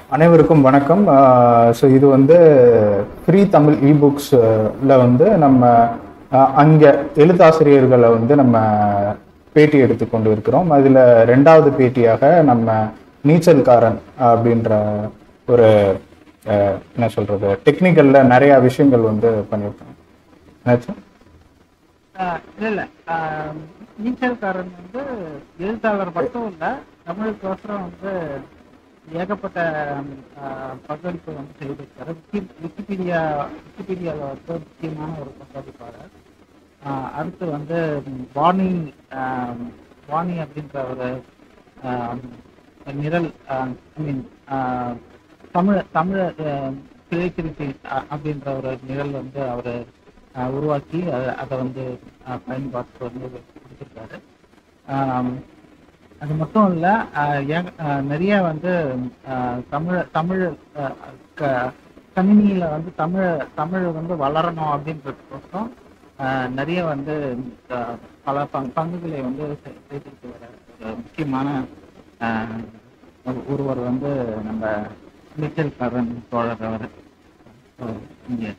அனைவருக்கும் வணக்கம் ஸோ இது வந்து ஃப்ரீ தமிழ் இபுக்ஸில் வந்து நம்ம அஹ், அங்க எழுத்தாசிரியர்களை வந்து நம்ம பேட்டி எடுத்துக்கொண்டு இருக்கிறோம் அதில் ரெண்டாவது பேட்டியாக நம்ம நீச்சல்காரன் அப்படின்ற ஒரு அஹ், என்ன சொல்றது டெக்னிக்கல்ல நிறைய விஷயங்கள் வந்து பண்ணியிருக்கோம் என்னாச்சு ஆஹ் இல்ல இல்ல ஆஹ் நீச்சல்காரன் வந்து எழுத்தாளர் மட்டும் இல்ல தமிழுக்கோசரம் வந்து ஏகப்பட்ட ஆஹ், பங்களிப்பு வந்து செய்திருக்காரு விக்கி- விக்கிபீடியா விக்கிபீடியாவில் வந்து முக்கியமான ஒரு பங்களிப்பாளர் ஆஹ் அடுத்து வந்து ம், வாணி ஆஹ், வாணி அப்படின்ற ஒரு ஆஹ், நிரல் I mean Tamil Tamil creativity அப்படின்ற ஒரு நிரல் வந்து அவர் உருவாக்கி அதை அதை வந்து ஆஹ், பயன்பாட்டுக்கு வந்து கொடுத்துருக்காரு ஆம், அது மட்டும் இல்லை நிறைய வந்து ஆஹ், தமிழ் தமிழ் ஆஹ், க- கணினியில வந்து தமிழ் தமிழ் வந்து வளரணும் அப்படின்றதுக்கோசரம் ஆஹ், நிறைய வந்து ஆஹ், பல பங் பங்குகளை வந்து செ- செய்திருக்கு வர ஒரு முக்கியமான ஆஹ், ஒரு- ஒருவர் வந்து நம்ம நீச்சல்காரன் தோழர் அவர் இங்கே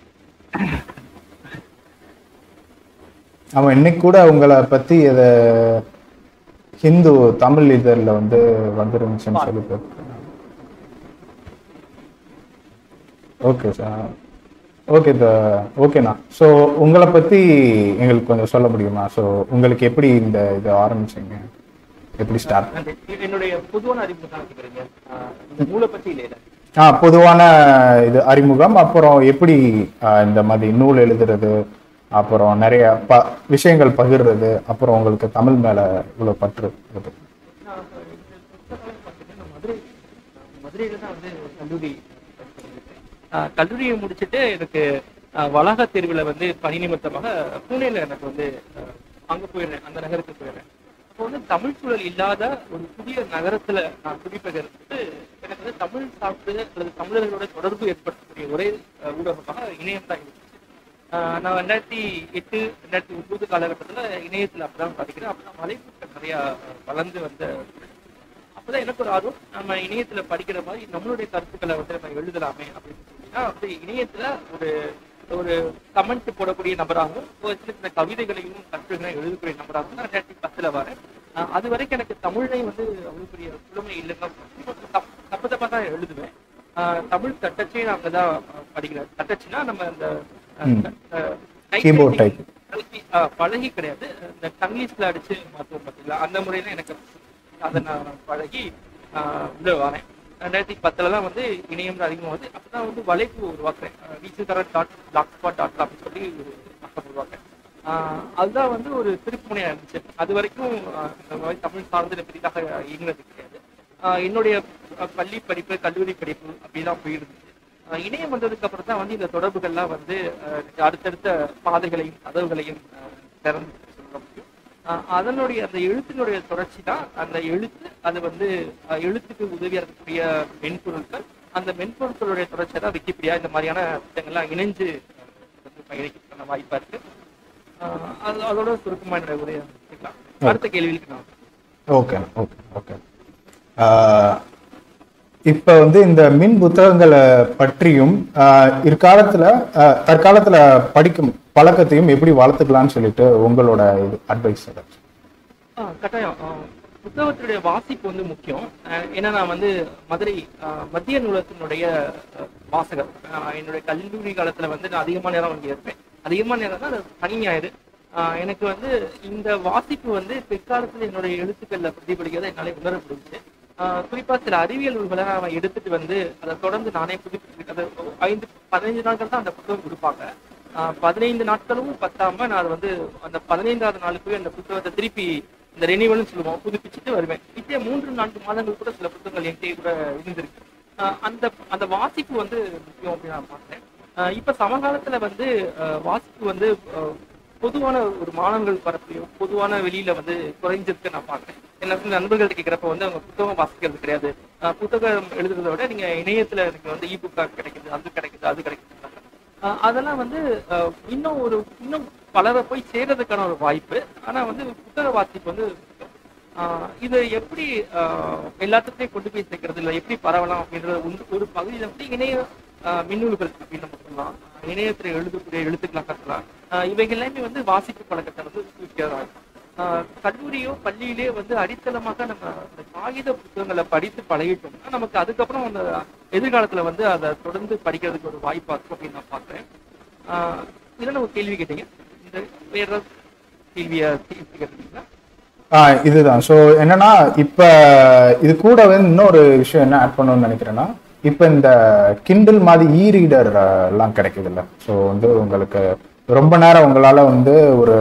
அவன் இன்னைக்கு கூட உங்களை பத்தி இத ஹிந்து தமிழ் இதழில் வந்து வந்துருந்துச்சுன்னு சொல்லி ஓகே சார் ஓகே ஓகேண்ணா ஸோ உங்களை பத்தி எங்களுக்கு கொஞ்சம் சொல்ல முடியுமா ஸோ உங்களுக்கு எப்படி இந்த இதை ஆரம்பிச்சீங்க எப்படி ஸ்டார்ட் நன்றி. என்னுடைய பொதுவான அறிமுகம் தான் கேக்குறீங்க ஆஹ் இந்த நூலை பத்தி இல்லையில ஆ பொதுவான இது அறிமுகம் அப்புறம் எப்படி ஆ, இந்த மாதிரி நூல் எழுதுறது அப்புறம் நிறைய ப விஷயங்கள் பகிர்றது அப்புறம் உங்களுக்கு தமிழ் மேல இவ்வளவு பற்று இருக்கு. நான் இந்த புத்தகம் பார்த்தீங்கன்னா மதுரை மதுரையில தான் வந்து கல்லூரி படிச்சிருக்கேன். ஆஹ் கல்லூரியை முடிச்சுட்டு எனக்கு ஆஹ் வளாக தேர்வுல வந்து பணி நிமித்தமாக பூனேல எனக்கு வந்து ஆஹ் அங்க போயிடுறேன் அந்த நகருக்கு போயிடுறேன் அப்போ வந்து தமிழ் சூழல் இல்லாத ஒரு புதிய நகரத்துல நான் குடிபெயர்ந்து எனக்கு வந்து தமிழ் சார்ந்து அல்லது தமிழர்களோட தொடர்பு ஏற்படுத்தக்கூடிய ஒரே ஆஹ் ஊடகமாக இணையம் தான் இருந்துச்சு ஆஹ் நான் ரெண்டாயிரத்தி எட்டு ரெண்டாயிரத்தி ஒன்பது காலகட்டத்துல இணையத்துல அப்படிதான் படிக்கிறேன் அப்பதான் வலைப்பூக்கள் நிறைய வளர்ந்து வந்த அப்பதான் எனக்கு ஒரு ஆர்வம் நம்ம இணையத்துல படிக்கிற மாதிரி நம்மளுடைய கருத்துக்களை வந்து நம்ம எழுதலாமே அப்படின்னு சொல்லினா வந்து இணையத்துல ஒரு ஒரு கமெண்ட் போடக்கூடிய நபராகவும் ஒரு சின்ன சின்ன கவிதைகளையும் கட்டுரைகளையும் எழுதக்கூடிய நபராகவும் நான் ரெண்டாயிரத்தி பத்துல வரேன் ஆஹ் அது வரைக்கும் எனக்கு தமிழையும் வந்து அவ்வளவு பெரிய புலமை இல்லைன்னா தப்பு தப்பா தான் எழுதுவேன் ஆஹ் தமிழ் தட்டச்சே நான் அங்கதான் படிக்கிறேன் தட்டச்சுன்னா நம்ம அந்த ம். அஹ், Keyboard type. பழகி ஆஹ் பழகி கிடையாது இந்த டங்கிலீஷ்ல அடிச்சு மாத்துவோம் பார்த்தீங்களா அந்த முறையில எனக்கு அதை நான் பழகி ஆஹ் உள்ள வரேன் ரெண்டாயிரத்தி பத்துல தான் வந்து இணையம் அதிகமாக வந்து அப்பதான் வந்து வலைப்பு உருவாக்குறேன் Neechalkaran dot blogspot dot com சொல்லி ஒரு பக்கம் உருவாக்குறேன் ஆஹ் அதுதான் வந்து ஒரு திருப்புமுனையா இருந்துச்சு அது வரைக்கும் ஆஹ் இந்த மாதிரி தமிழ் சார்ந்து பெரிதாக இயங்கினது கிடையாது ஆஹ் என்னுடைய அஹ், பள்ளி படிப்பு கல்லூரி படிப்பு அப்படிதான் போயிருந்துச்சு ஆஹ் இணையம் வந்ததுக்கு அப்புறம் தான் வந்து இந்த தொடர்புகள்லாம் வந்து ஆஹ் எனக்கு அடுத்தடுத்த பாதைகளையும் கதவுகளையும் ஆஹ் திறந்து சொல்ல முடியும் ஆஹ் அதனுடைய அந்த எழுத்தினுடைய தொடர்ச்சி தான் அந்த எழுத்து அது வந்து ஆஹ் எழுத்துக்கு உதவியா இருக்கக்கூடிய மென்பொருட்கள் அந்த மென்பொருட்களுடைய தொடர்ச்சியா தான் விக்கிபீடியா இந்த மாதிரியான திட்டங்கள்லாம் இணைஞ்சு ஆஹ் வந்து பயணிக்கிறதுக்கான வாய்ப்பா இருக்கு ஆஹ் அது அதோட சுருக்கமா என்னோட உரையை முடிச்சுக்கலாம். அடுத்த கேள்விக்கு நான் ஓகே ஓகே ஓகே இப்போ வந்து இந்த மின் புத்தகங்களை பற்றியும் ஆஹ், இற்காலத்துல ஆஹ், தற்காலத்துல படிக்கும் பழக்கத்தையும் எப்படி வளர்த்துக்கலாம்னு சொல்லிட்டு உங்களோட இது அட்வைஸ் ஆ, கட்டாயம் ஆ, புத்தகத்தினுடைய வாசிப்பு வந்து முக்கியம் அஹ், ஏன்னா நான் வந்து மதுரை ஆ, மத்திய நூலகத்தினுடைய அ, வாசகர் ஆ, என்னுடைய கல்லூரி காலத்துல வந்து நான் அதிகமான நேரம் அங்கே இருப்பேன் அதிகமான நேரம் தான் அது சனி ஞாயிறு ஆ, எனக்கு வந்து இந்த வாசிப்பு வந்து பிற்காலத்தில் என்னுடைய எழுத்துக்கள்ல பிரதிபலிக்கிறதை என்னாலே உணர முடிஞ்சு குறிப்பா சில அறிவியல் நூல்களை நான் எடுத்துட்டு வந்து அதை தொடர்ந்து நானே புதுப்பிச்சுக்கிட்டு அதை ஐந்து பதினைஞ்சு நாட்கள் தான் அந்த புத்தகம் கொடுப்பாங்க ஆஹ் பதினைந்து நாட்களும் பத்தாம நான் அது வந்து அந்த பதினைந்தாவது நாளுக்கு அந்த புத்தகத்தை திருப்பி இந்த ரெனிவல்னு சொல்லுவோம் புதுப்பிச்சுட்டு வருவேன் இப்படியே மூன்று நான்கு மாதங்கள் கூட சில புத்தகங்கள் என்கிட்ட கூட இருந்திருக்கு ஆஹ் அந்த அந்த வாசிப்பு வந்து முக்கியம் அப்படின்னு நான் பார்த்தேன் ஆஹ் இப்ப சமகாலத்துல வந்து ஆஹ் வாசிப்பு வந்து ஆஹ் பொதுவான ஒரு மாணவர்கள் பரப்புலையும் பொதுவான வெளியில வந்து குறைஞ்சிருக்கு நான் பார்க்கிறேன் என்ன சில நண்பர்கள்ட்ட கேட்கிறப்ப வந்து அவங்க புத்தகம் வாசிக்கிறது கிடையாது ஆஹ் புத்தகம் எழுதுறதை விட நீங்க இணையத்துல எனக்கு வந்து இ புக்கா கிடைக்குது அது கிடைக்குது அது கிடைக்குது ஆஹ் அதெல்லாம் வந்து ஆஹ் இன்னும் ஒரு இன்னும் பலரை போய் சேர்றதுக்கான ஒரு வாய்ப்பு ஆனா வந்து புத்தக வாசிப்பு வந்து ஆஹ் இது எப்படி ஆஹ் எல்லாத்துக்கும் கொண்டு போய் சேர்க்கறது இல்லை எப்படி பரவலாம் அப்படின்ற ஒன்று- ஒரு பகுதியில் வந்து இணைய ஆஹ் மின்னூல்கள் அப்படின்னு நம்ம சொல்லலாம் ஆஹ் இணையத்துல எழுதக்கூடிய எழுத்துக்களை கட்டலாம் ஆஹ் இவைகள் எல்லாமே வந்து வாசிப்பு பழக்கத்தை வந்து ஊக்குவிக்கிறதா இருக்கும் ஆஹ் கல்லூரியோ பள்ளியிலேயோ வந்து அடித்தளமாக நம்ம அந்த காகித புத்தகங்களை படித்து பழகிட்டோம்னா நமக்கு அதுக்கப்புறம் அந்த எதிர்காலத்துல வந்து அதை தொடர்ந்து படிக்கிறதுக்கு ஒரு வாய்ப்பா இருக்கும் அப்படின்னு நான் பார்க்குறேன் ஆஹ் இதுல ஒரு கேள்வி கேட்டீங்க இந்த வேற ஏதாவது கேள்வியை திருப்பி கேட்டீங்களா ஆ இதுதான் ஸோ என்னன்னா இப்போ இது கூடவே இன்னொரு விஷயம் என்ன ஆட் பண்ணணும்னு நினைக்கிறேன்னா இப்போ இந்த கிண்டில் மாதிரி இ ரீடர் எல்லாம் கிடைக்குதுல்ல ஸோ வந்து உங்களுக்கு ரொம்ப நேரம் உங்களால் வந்து ஒரு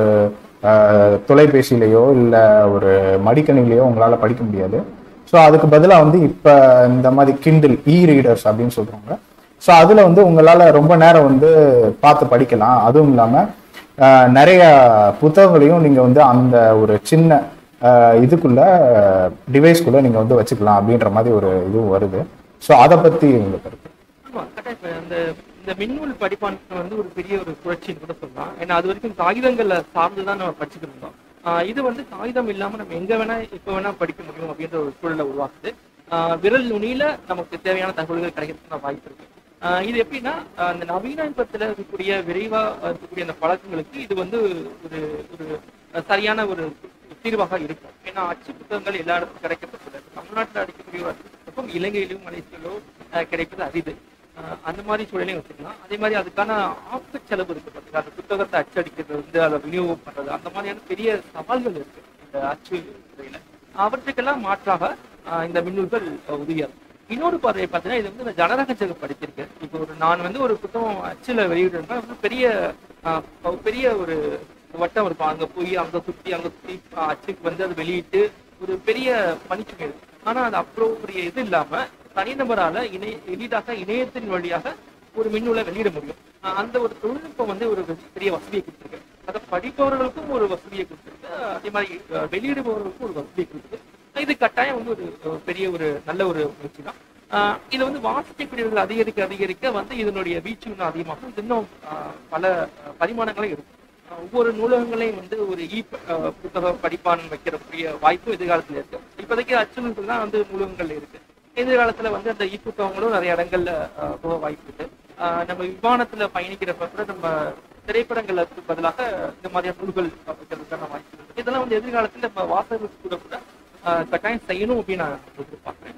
அஹ், தொலைபேசியிலையோ இல்லை ஒரு மடிக்கணினிலையோ உங்களால் படிக்க முடியாது ஸோ அதுக்கு பதிலாக வந்து இப்போ இந்த மாதிரி கிண்டில் இ ரீடர்ஸ் அப்படின்னு சொல்கிறாங்க ஸோ அதில் வந்து உங்களால் ரொம்ப நேரம் வந்து பார்த்து படிக்கலாம் அதுவும் இல்லாமல் நிறைய புத்தகங்களையும் நீங்கள் வந்து அந்த ஒரு சின்ன அஹ், இதுக்குள்ள டிவைஸ்க்குள்ள நீங்கள் வந்து வச்சுக்கலாம் அப்படின்ற மாதிரி ஒரு இதுவும் வருது ஸோ அதை பற்றி உங்களுக்கு கருத்து ஆமா கரெக்டா இப்ப அந்த இந்த மின்னூல் படிப்பான்மை வந்து ஒரு பெரிய ஒரு புரட்சின்னு கூட சொல்லலாம் ஏன்னா அது வரைக்கும் காகிதங்கள்ல சார்ந்து தான் நம்ம படிச்சுட்டு இருந்தோம் ஆஹ் இது வந்து காகிதம் இல்லாம நம்ம எங்க வேணா எப்ப வேணா படிக்க முடியும் அப்படின்ற ஒரு சூழலை உருவாக்குது ஆஹ் விரல் நுனியில நமக்கு தேவையான தகவல்கள் கிடைக்கிறதுக்கு வாய்ப்பு இருக்கு ஆஹ் இது எப்படின்னா ஆஹ் அந்த நவீனத்துல இருக்கக்கூடிய விரைவா இருக்கக்கூடிய அந்த பழக்கங்களுக்கு இது வந்து ஒரு ஒரு சரியான ஒரு தீர்வாக இருக்கும் ஏன்னா அச்சு புத்தகங்கள் எல்லா இடத்துக்கும் கிடைக்கப்பட்டுள்ளது தமிழ்நாட்டில் அடிக்கக்கூடிய ஒரு அச்சு புத்தகம் இலங்கையிலும் மலேசியாவிலோ ஆஹ் கிடைப்பது அரிது ஆஹ் அந்த மாதிரி சூழலையும் வச்சுக்கலாம் அதே மாதிரி அதுக்கான ஆக்க செலவு இருக்கு பார்த்தீங்களா அந்த புத்தகத்தை அச்சடிக்கிறது வந்து அதை விநியோகம் பண்றது அந்த மாதிரியான பெரிய சவால்கள் இருக்கு இந்த அச்சு துறையில அவற்றுக்கெல்லாம் மாற்றாக ஆஹ் இந்த மின்னூல்கள் உதவியா இருக்கும் இன்னொரு பார்வை பார்த்தீங்கன்னா இது வந்து நான் ஜனரகச்சக படிச்சிருக்கேன் இப்போ ஒரு நான் வந்து ஒரு புத்தகம் அச்சுல வெளியிடுறேன்னா வந்து பெரிய ஆஹ் ஒரு பெரிய ஒரு வட்டம் இருக்கும் அங்க போய் அங்க சுத்தி அங்க சுத்தி ஆஹ் அச்சுக்கு வந்து அது வெளியிட்டு ஒரு பெரிய பணிச்சுமை இருக்கு ஆனா அது அவ்வளோ பெரிய இது இல்லாம தனிநபரால இணைய எளிதாக இணையத்தின் வழியாக ஒரு மின்னூலை வெளியிட முடியும் ஆஹ் அந்த ஒரு தொழில்நுட்பம் வந்து ஒரு பெரிய வசதியை கொடுத்துருக்கு அதை படிப்பவர்களுக்கும் ஒரு வசதியை கொடுத்துருக்கு அதே மாதிரி அஹ் வெளியிடுபவர்களுக்கும் ஒரு வசதியை கொடுத்துருக்கு இது கட்டாயம் வந்து ஒரு ஒரு பெரிய ஒரு நல்ல ஒரு முயற்சி தான் ஆஹ் இது வந்து வாசிக்கக்கூடியவர்கள் அதிகரிக்க அதிகரிக்க வந்து இதனுடைய வீச்சு இன்னும் அதிகமாகும் இது இன்னும் ஆஹ் பல அஹ் பரிமாணங்களும் இருக்கும் ஆஹ் ஒவ்வொரு நூலகங்களையும் வந்து ஒரு இ புத்தக படிப்பான் வைக்கிறக்கூடிய வாய்ப்பு எதிர்காலத்துல இருக்கு இப்போதைக்கு அச்சு நூல்கள் தான் வந்து நூலகங்கள்ல இருக்கு எதிர்காலத்துல வந்து அந்த இ புத்தகங்களும் நிறைய இடங்கள்ல ஆஹ் போக வாய்ப்பு இருக்கு ஆஹ் நம்ம விமானத்துல பயணிக்கிறப்ப கூட நம்ம திரைப்படங்களுக்கு பதிலாக இந்த மாதிரியான நூல்கள் வைக்கிறதுக்கான வாய்ப்பு இருக்கு இதெல்லாம் வந்து எதிர்காலத்துல நம்ம வாசகர்களுக்கு கூட கூட ஆஹ் கட்டாயம் செய்யணும் அப்படின்னு நான் எதிர்பார்க்கிறேன்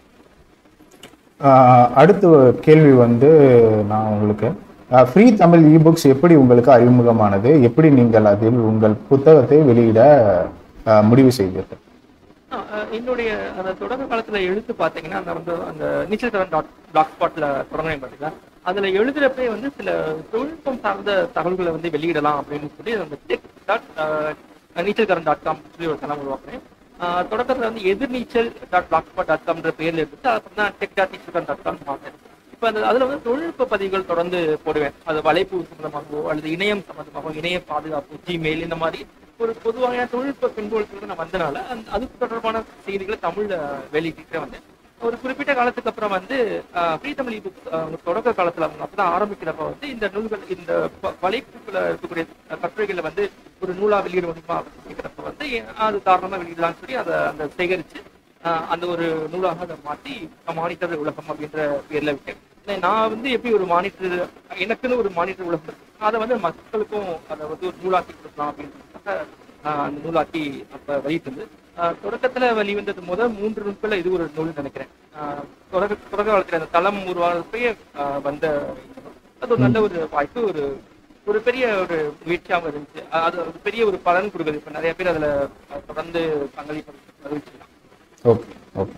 ஆஹ் அடுத்த கேள்வி வந்து நான் உங்களுக்கு ஃப்ரீ தமிழ் இபுக்ஸ் எப்படி உங்களுக்கு அறிமுகமானது எப்படி நீங்கள் அதில் உங்கள் புத்தகத்தை வெளியிட ஆஹ் முடிவு செய்தீர்கள் ஆஹ் ஆஹ் என்னுடைய அந்த தொடக்க காலத்துல எழுத்து பாத்தீங்கன்னா அந்த வந்து அந்த நீச்சல் கரன் டாட் பிளாக் ஸ்பாட்ல தொடங்கினேன் பாத்தீங்களா அதுல எழுதுறப்பே வந்து சில தொழில்நுட்பம் சார்ந்த தகவல்களை வந்து வெளியிடலாம் அப்படின்னு சொல்லி அந்த டெக் டாட் நீச்சல் கரன் டாட் காம் சொல்லி ஒரு தளம் உருவாக்குனேன் ஆஹ் தொடக்கத்துல வந்து Ethirneechal dot blogspot dot காம்ன்ற பேர்ல இருந்துச்சு அப்புறம் தான் டெக் டாட் நீச்சல் கரன் டாட் காம் மாற்றேன் இப்போ அந்த அதுல வந்து தொழில்நுட்ப பதிவுகள் தொடர்ந்து போடுவேன் அது வலைப்பு சம்பந்தமாகவோ அல்லது இணையம் சம்பந்தமாகவோ இணைய பாதுகாப்பு ஜிமெயில் இந்த மாதிரி ஒரு பொதுவான தொழில்நுட்ப பின்புலத்துல நான் வந்தனால அந்த அது தொடர்பான செய்திகளை தமிழ்ல வெளியிட்டு வந்தேன் ஒரு குறிப்பிட்ட காலத்துக்கு அப்புறம் வந்து ஃப்ரீ தமிழ் புக் தொடக்க காலத்துல அவங்க அப்பதான் ஆரம்பிக்கிறப்ப வந்து இந்த நூல்கள் இந்த ப- வலைப்புல இருக்கக்கூடிய கட்டுரைகளை வந்து ஒரு நூலா வெளியிட முடியுமா அப்படிங்கிறப்ப வந்து அது காரணமா வெளியிடலாம்னு சொல்லி அதை அந்த சேகரிச்சு ஆஹ் அந்த ஒரு நூலாக அதை மாற்றி மானிட்டர் உலகம் அப்படின்ற பேர்ல விட்டேன் இல்ல, நான் வந்து எப்படி ஒரு மானிட்டர் எனக்குன்னு ஒரு மானிட்டர் உலகம் இருக்கு அதை வந்து மக்களுக்கும் அதை வந்து ஒரு நூலாக்கி கொடுக்கலாம் அப்படின்றதுக்காக ஆஹ் அந்த நூலாக்கி அப்ப வெளியிட்டது ஆஹ் தொடக்கத்துல வெளிவந்தது முதல் மூன்று நூல்கள்ல இது ஒரு நூல் நினைக்கிறேன் ஆஹ் தொடக்க தொடக்க காலத்துல அந்த தளம் உருவானப்பே ஆஹ் வந்த இந்த நூல். அது ஒரு நல்ல ஒரு வாய்ப்பு ஒரு ஒரு பெரிய ஒரு முயற்சியாகவும் இருந்துச்சு அ- அது ஒரு பெரிய ஒரு பலன் கொடுக்குது இப்ப நிறைய பேர் அதுல அஹ், தொடர்ந்து பங்களிப்பு அறிவிச்சிருக்காங்க ஓகே ஓகே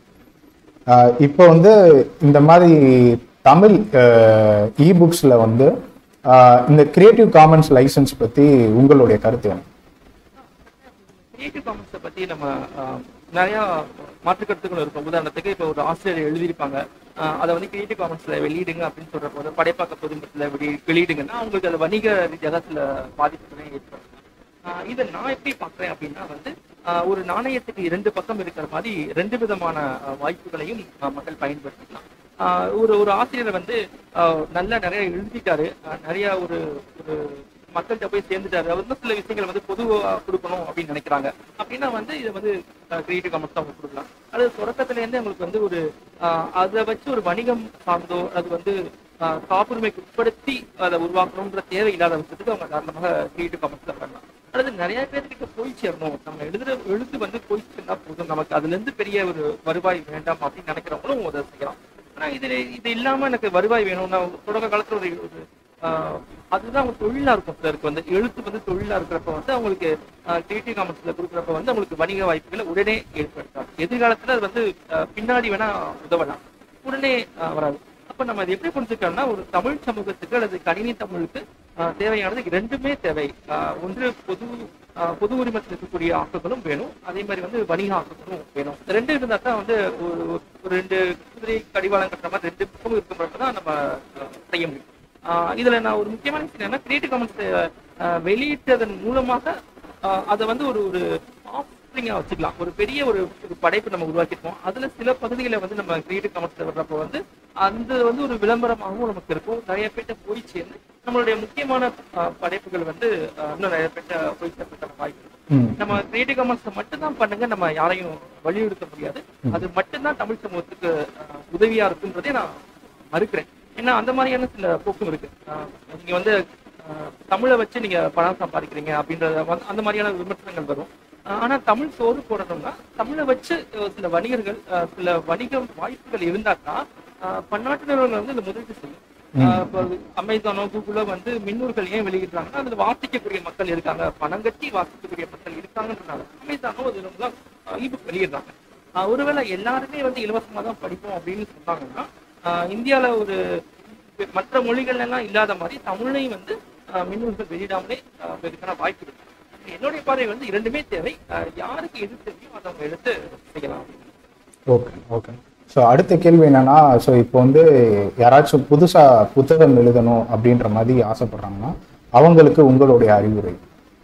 இப்போ வந்து இந்த மாதிரி தமிழ் இபுக்ஸில் வந்து ஆஹ் இந்த கிரியேட்டிவ் காமன்ஸ் லைசன்ஸ் பற்றி உங்களுடைய கருத்து என்ன கிரியேட்டிவ் காமன்ஸை பத்தி நம்ம ஆஹ், நிறைய மாற்று கருத்துக்கள் இருக்கும் உதாரணத்துக்கு இப்போ ஒரு ஆசிரியர் எழுதியிருப்பாங்க ஆஹ், அதை வந்து கிரியேட்டிவ் காமன்ஸ்ல வெளியிடுங்க அப்படின்னு சொல்ற போது படைப்பாக்க பொதுமத்துல வெளி வெளியிடுங்கன்னா அவங்களுக்கு அது வணிக ரீதியாக சில பாதிப்புகளை ஏற்படும் ஆஹ், இதை நான் எப்படி பார்க்குறேன் அப்படின்னா வந்து ஆஹ், ஒரு நாணயத்துக்கு இரண்டு பக்கம் இருக்கிற மாதிரி ரெண்டு விதமான ஆஹ், வாய்ப்புகளையும் ஆஹ், மக்கள் பயன்படுத்திக்கலாம் ஆஹ், ஒரு ஒரு ஆசிரியர் வந்து ஆஹ், நல்லா நிறைய எழுதிட்டாரு ஆஹ், நிறைய ஒரு ஒரு மக்கள்கிட்ட போய் சேர்ந்துட்டாரு அவர் இன்னும் சில விஷயங்கள் வந்து பொதுவா கொடுக்கணும் அப்படின்னு நினைக்கிறாங்க அப்படின்னா வந்து இதை வந்து கிரியேட்டிவ் காமர்ஸ் அவங்க கொடுக்கலாம் அது தொடக்கத்துல இருந்தே அவங்களுக்கு வந்து ஒரு ஆஹ், அதை வச்சு ஒரு வணிகம் சார்ந்தோ அது வந்து ஆஹ், காப்புரிமைக்கு உட்படுத்தி அதை உருவாக்கணுன்ற தேவை இல்லாத பட்சத்துக்கு அவங்க தாராளமாக கிரியேட்டிவ் காமர்ஸ்ல பண்ணலாம் அல்லது நிறைய பேர்கிட்ட போய் சேரணும் நம்ம எழுதுற எழுத்து வந்து போய் சேர்ந்தா போதும் நமக்கு அதுல இருந்து பெரிய ஒரு வருவாய் வேண்டாம் அப்படின்னு நினைக்கிறவங்களும் அதை செய்யலாம் ஆனா இது இது இல்லாம எனக்கு வருவாய் வேணும்னா தொடக்க காலத்துல ஒரு ஒரு, ஆஹ், அதுதான் அவங்க தொழிலா இருக்கும் சிலருக்கு வந்து எழுத்து வந்து தொழிலா இருக்கிறப்ப வந்து அவங்களுக்கு கிரியேட்டிவ் காமர்ஸ்ல கொடுக்குறப்ப வந்து அவங்களுக்கு வணிக வாய்ப்புகளை உடனே ஏற்படுத்தாது எதிர்காலத்துல அது வந்து ஆஹ், பின்னாடி வேணா உதவலாம் உடனே ஆஹ், வராது அப்ப நம்ம அது எப்படி புரிஞ்சுக்கணும்னா ஒரு தமிழ் சமூகத்துக்கு அல்லது கணினி தமிழுக்கு ஆஹ், தேவையானது இரண்டுமே தேவை ஆஹ், ஒன்று பொது ஆஹ், பொது உரிமத்தில் இருக்கக்கூடிய ஆக்கங்களும் வேணும் அதே மாதிரி வந்து வணிக ஆக்கங்களும் வேணும் இந்த ரெண்டு இருந்தா தான் வந்து ஒரு ஒரு ரெண்டு குதிரை கடிவாளம் கட்டுற மாதிரி ரெண்டு பக்கமும் இருக்கிறப்ப தான் நம்ம ஆஹ், செய்ய முடியும் ஆஹ், இதுல நான் ஒரு முக்கியமான விஷயம் என்னன்னா கிரியேட்டிவ் காமன்ஸ் வெளியிட்டதன் மூலமாக ஆஹ், அதை வந்து ஒரு ஒரு ஆஃப்ரிங்கா வச்சுக்கலாம் ஒரு பெரிய ஒரு ஒரு படைப்பு நம்ம உருவாக்கியிருப்போம் அதுல சில பகுதிகளை வந்து நம்ம கிரியேட்டிவ் காமர்ஸ் வர்றப்போ வந்து அந்த வந்து ஒரு விளம்பரமாகவும் நமக்கு இருக்கும் நிறைய பேர்ட்ட போய் சேர்ந்து நம்மளுடைய முக்கியமான ஆஹ், படைப்புகள் வந்து ஆஹ், இன்னும் நிறைய பேர்ட்ட போய் சேர்றதுக்கான வாய்ப்பு இருக்கு ம் நம்ம கிரியேட்டிவ் காமர்ஸ் மட்டும்தான் பண்ணுங்க நம்ம யாரையும் வலியுறுத்த முடியாது அது மட்டும்தான் தமிழ் சமூகத்துக்கு ஆஹ், உதவியா இருக்குன்றதே நான் மறுக்கிறேன் ஏன்னா அந்த மாதிரியான சில போக்கும் இருக்கு ஆஹ், நீங்க வந்து ஆஹ், தமிழை வச்சு நீங்க பணம் சம்பாதிக்கிறீங்க அப்படின்றத வந்து அந்த மாதிரியான விமர்சனங்கள் வரும் ஆஹ், ஆனா தமிழ் சோறு போடணும்னா தமிழை வச்சு அஹ், சில வணிகர்கள் ஆஹ், சில வணிக வாய்ப்புகள் இருந்தா தான் ஆஹ், பன்னாட்டு நிறுவனங்கள் வந்து இந்த முதலீடு செய்யும் ஆஹ் இப்போ அமேசானோ கூகுளோ வந்து மின்னூர்கள் ஏன் வெளியிடுறாங்கன்னா அதுல வாசிக்கக்கூடிய மக்கள் இருக்காங்க பணம் கட்டி வாசிக்கக்கூடிய மக்கள் இருக்காங்கன்றனால அமேசானோ அது ரொம்ப இபுக் வெளியிடுறாங்க ஆஹ் ஒருவேளை எல்லாருமே வந்து இலவசமா தான் படிப்போம் அப்படின்னு சொன்னாங்கன்னா ஆஹ் இந்தியால ஒரு மற்ற மொழிகள் எல்லாம் இல்லாத மாதிரி தமிழையும் வந்து ஆஹ் மின்னூல்கள் வெளியிடாமலே ஆஹ் இதுக்கான வாய்ப்பு இருக்கு என்னுடைய பார்வை வந்து இரண்டுமே தேவை ஆஹ் யாருக்கு எது தெரியும் அதை அவங்க எடுத்து செய்யலாம் ஓகே ஓகே ஸோ அடுத்த கேள்வி என்னன்னா ஸோ இப்போ வந்து யாராச்சும் புதுசா புத்தகம் எழுதணும் அப்படின்ற மாதிரி ஆசைப்படுறாங்கன்னா அவங்களுக்கு உங்களுடைய அறிவுரை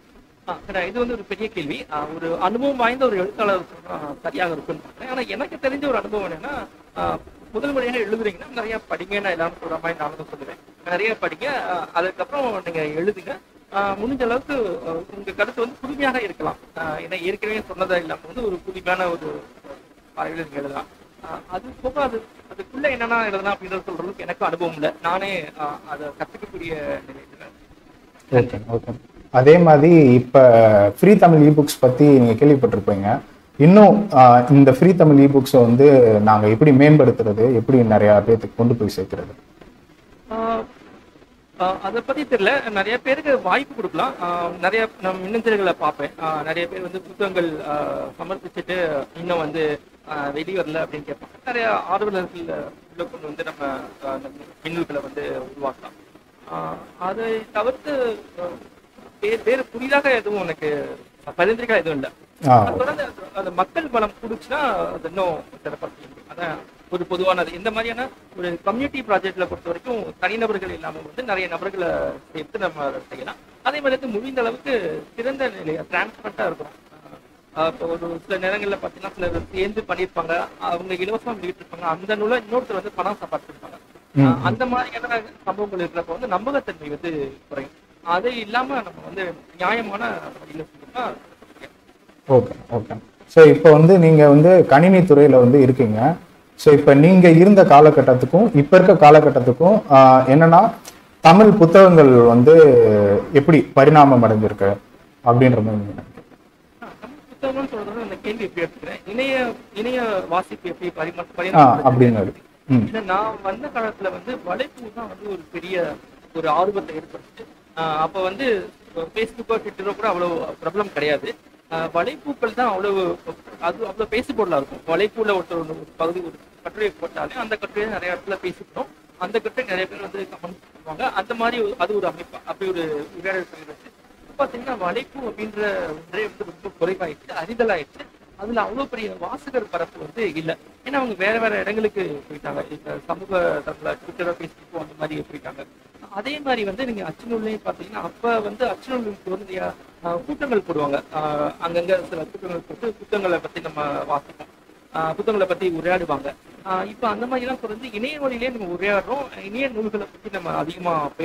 ஆ, சரி, இது வந்து ஒரு பெரிய கேள்வி ஆ, ஒரு அனுபவம் வாய்ந்த ஒரு எழுத்தாளர் சொன்னா சரியாக இருக்கும்னு பார்க்கிறேன் ஆனா எனக்கு தெரிஞ்ச ஒரு அனுபவம் என்னன்னா ஆ, முதல் முறையாக எழுதுறீங்கன்னா நிறைய படிங்க நான் எல்லாரும் சொல்ற மாதிரி நானும் சொல்லுவேன் நிறைய படிங்க ஆ, அதுக்கப்புறம் நீங்க எழுதுங்க ஆ, முடிஞ்ச அளவுக்கு ஆ, உங்க கருத்து வந்து புதுமையாக இருக்கலாம் ஆ, ஏன்னா ஏற்கனவே சொன்னதா இல்லாம வந்து ஒரு புதுமையான ஒரு பார்வையில் நீங்க எழுதலாம் ஆ, அது போக அது அதுக்குள்ள என்னென்ன எழுதலாம் அப்படின்றத சொல்றதுக்கு எனக்கு அனுபவம் இல்லை நானே ஆ, அதை கத்துக்கக்கூடிய நிலையில ஓகே ஓகே அதே மாதிரி இப்போ ஃப்ரீ தமிழ் இபுக்ஸ் பற்றி நீங்கள் கேள்விப்பட்டிருப்பீங்க இன்னும் ஆஹ், இந்த ஃப்ரீ தமிழ் இபுக்ஸை வந்து நாங்கள் எப்படி மேம்படுத்துறது எப்படி நிறையா பேர்த்துக்கு கொண்டு போய் சேர்க்கிறது ஆஹ் ஆஹ் அதை பத்தி தெரியல நிறைய பேருக்கு வாய்ப்பு கொடுக்கலாம் ஆஹ் நிறைய நான் மின்னஞ்சல்களை பார்ப்பேன் ஆஹ் நிறைய பேர் வந்து புத்தகங்கள் ஆஹ் சமர்ப்பிச்சுட்டு இன்னும் வந்து ஆஹ் வெளிவரல அப்படின்னு கேட்பாங்க நிறைய ஆர்வலர்கள் உள்ள கொண்டு வந்து நம்ம ஆஹ் அந்த மின்னல்களை வந்து உருவாக்கலாம் ஆஹ் அதை தவிர்த்து ஆஹ் வேறு வேறு புதிதாக எதுவும் எனக்கு பரிந்துரைக்கா எதுவும் இல்லை ஆ அது தொடர்ந்து அது- அது மக்கள் பலம் கூடுச்சுன்னா அது இன்னும் சிறப்பாக செய்ய முடியும் அதான் ஒரு பொதுவானது இந்த மாதிரியான ஒரு கம்யூனிட்டி ப்ராஜெக்ட்ல பொறுத்த வரைக்கும் தனிநபர்கள் இல்லாம வந்து நிறைய நபர்களை சேர்த்து நம்ம அதை செய்யலாம் அதே மாதிரி வந்து முடிந்த அளவுக்கு சிறந்த நிலையா டிரான்ஸ்பரண்டா இருக்கும் ஆஹ் இப்போ ஒரு சில நேரங்கள்ல பாத்தீங்கன்னா சிலர் சேர்ந்து பண்ணியிருப்பாங்க அவங்க இலவசமா வெளியிட்டு இருப்பாங்க அந்த நூலை இன்னொருத்தர் வந்து பணம் சம்பாதிச்சிருப்பாங்க ஆஹ் அந்த மாதிரியான சம்பவங்கள் இருக்கிறப்ப வந்து நம்பகத்தன்மை வந்து குறையும் அது இல்லாம நம்ம வந்து நியாயமான வழியில செஞ்சோம்னா ஓகே ஓகே ஸோ இப்போ வந்து நீங்கள் வந்து கணினி துறையில் வந்து இருக்கீங்க ஸோ இப்போ நீங்கள் இருந்த காலகட்டத்துக்கும் இப்போ இருக்க காலகட்டத்துக்கும் ஆஹ், என்னன்னா தமிழ் புத்தகங்கள் வந்து எப்படி பரிணாமம் அடைஞ்சிருக்கு அப்படின்ற மாதிரி நீங்க நினைக்கிறீங்க? ஆ, தமிழ் புத்தகம்னு சொல்றது அந்த கேள்வி எப்படி எடுத்துக்கிறேன் இணைய இணைய வாசிப்பு எப்படி பரிமா ஆ பரிணாமம் அப்படிங்கிறது ம் ஏன்னா நான் வந்த காலத்துல வந்து வலைப்பூ தான் வந்து ஒரு பெரிய ஒரு ஆர்வத்தை ஏற்படுத்துச்சு ஆஹ் அப்ப வந்து ஃபேஸ்புக்கோ ட்விட்டரோ கூட அவ்வளவு பிரபலம் கிடையாது ஆஹ் வலைப்பூக்கள் தான் அவ்வளவு அது அவ்வளவு பேசு பொருளா இருக்கும் வலைப்பூல ஒருத்தர் ஒண்ணு ஒரு பகுதி ஒரு கட்டுரையை போட்டாலே அந்த கட்டுரையை நிறைய இடத்துல பேசிக்கிறோம் அந்த கட்டுரை நிறைய பேர் வந்து கமெண்ட் பண்ணுவாங்க அந்த மாதிரி ஒரு- அது ஒரு அமைப்பு அப்படி ஒரு உரையாடல் போயிடுச்சு பாத்தீங்கன்னா வலைப்பூ அப்படின்ற ஒன்றே வந்து ரொம்ப குறைவாயிடுச்சு அறிதலாயிடுச்சு அதுல அவ்வளவு பெரிய வாசகர் பரப்பு வந்து இல்ல ஏன்னா அவங்க வேற வேற இடங்களுக்கு போயிட்டாங்க இப்ப சமூக தளத்துல ட்விட்டரோ ஃபேஸ்புக்கோ அந்த மாதிரி போயிட்டாங்க அதே மாதிரி வந்து நீங்க அச்சுநூல்லையும் பாத்தீங்கன்னா அப்ப வந்து அச்சுநூலுக்கு வந்து அஹ், கூட்டங்கள் போடுவாங்க அஹ், அங்கங்க சில கூட்டங்கள் போட்டு புத்தகங்களை பத்தி நம்ம வாசிப்போம் ஆஹ் புத்தகங்களை பத்தி உரையாடுவாங்க ஆஹ் இப்ப அந்த மாதிரி எல்லாம் குறைஞ்சு இணைய வழியிலே நம்ம உரையாடுறோம் இணைய நூல்களை பத்தி நம்ம அதிகமா பேசுறோம்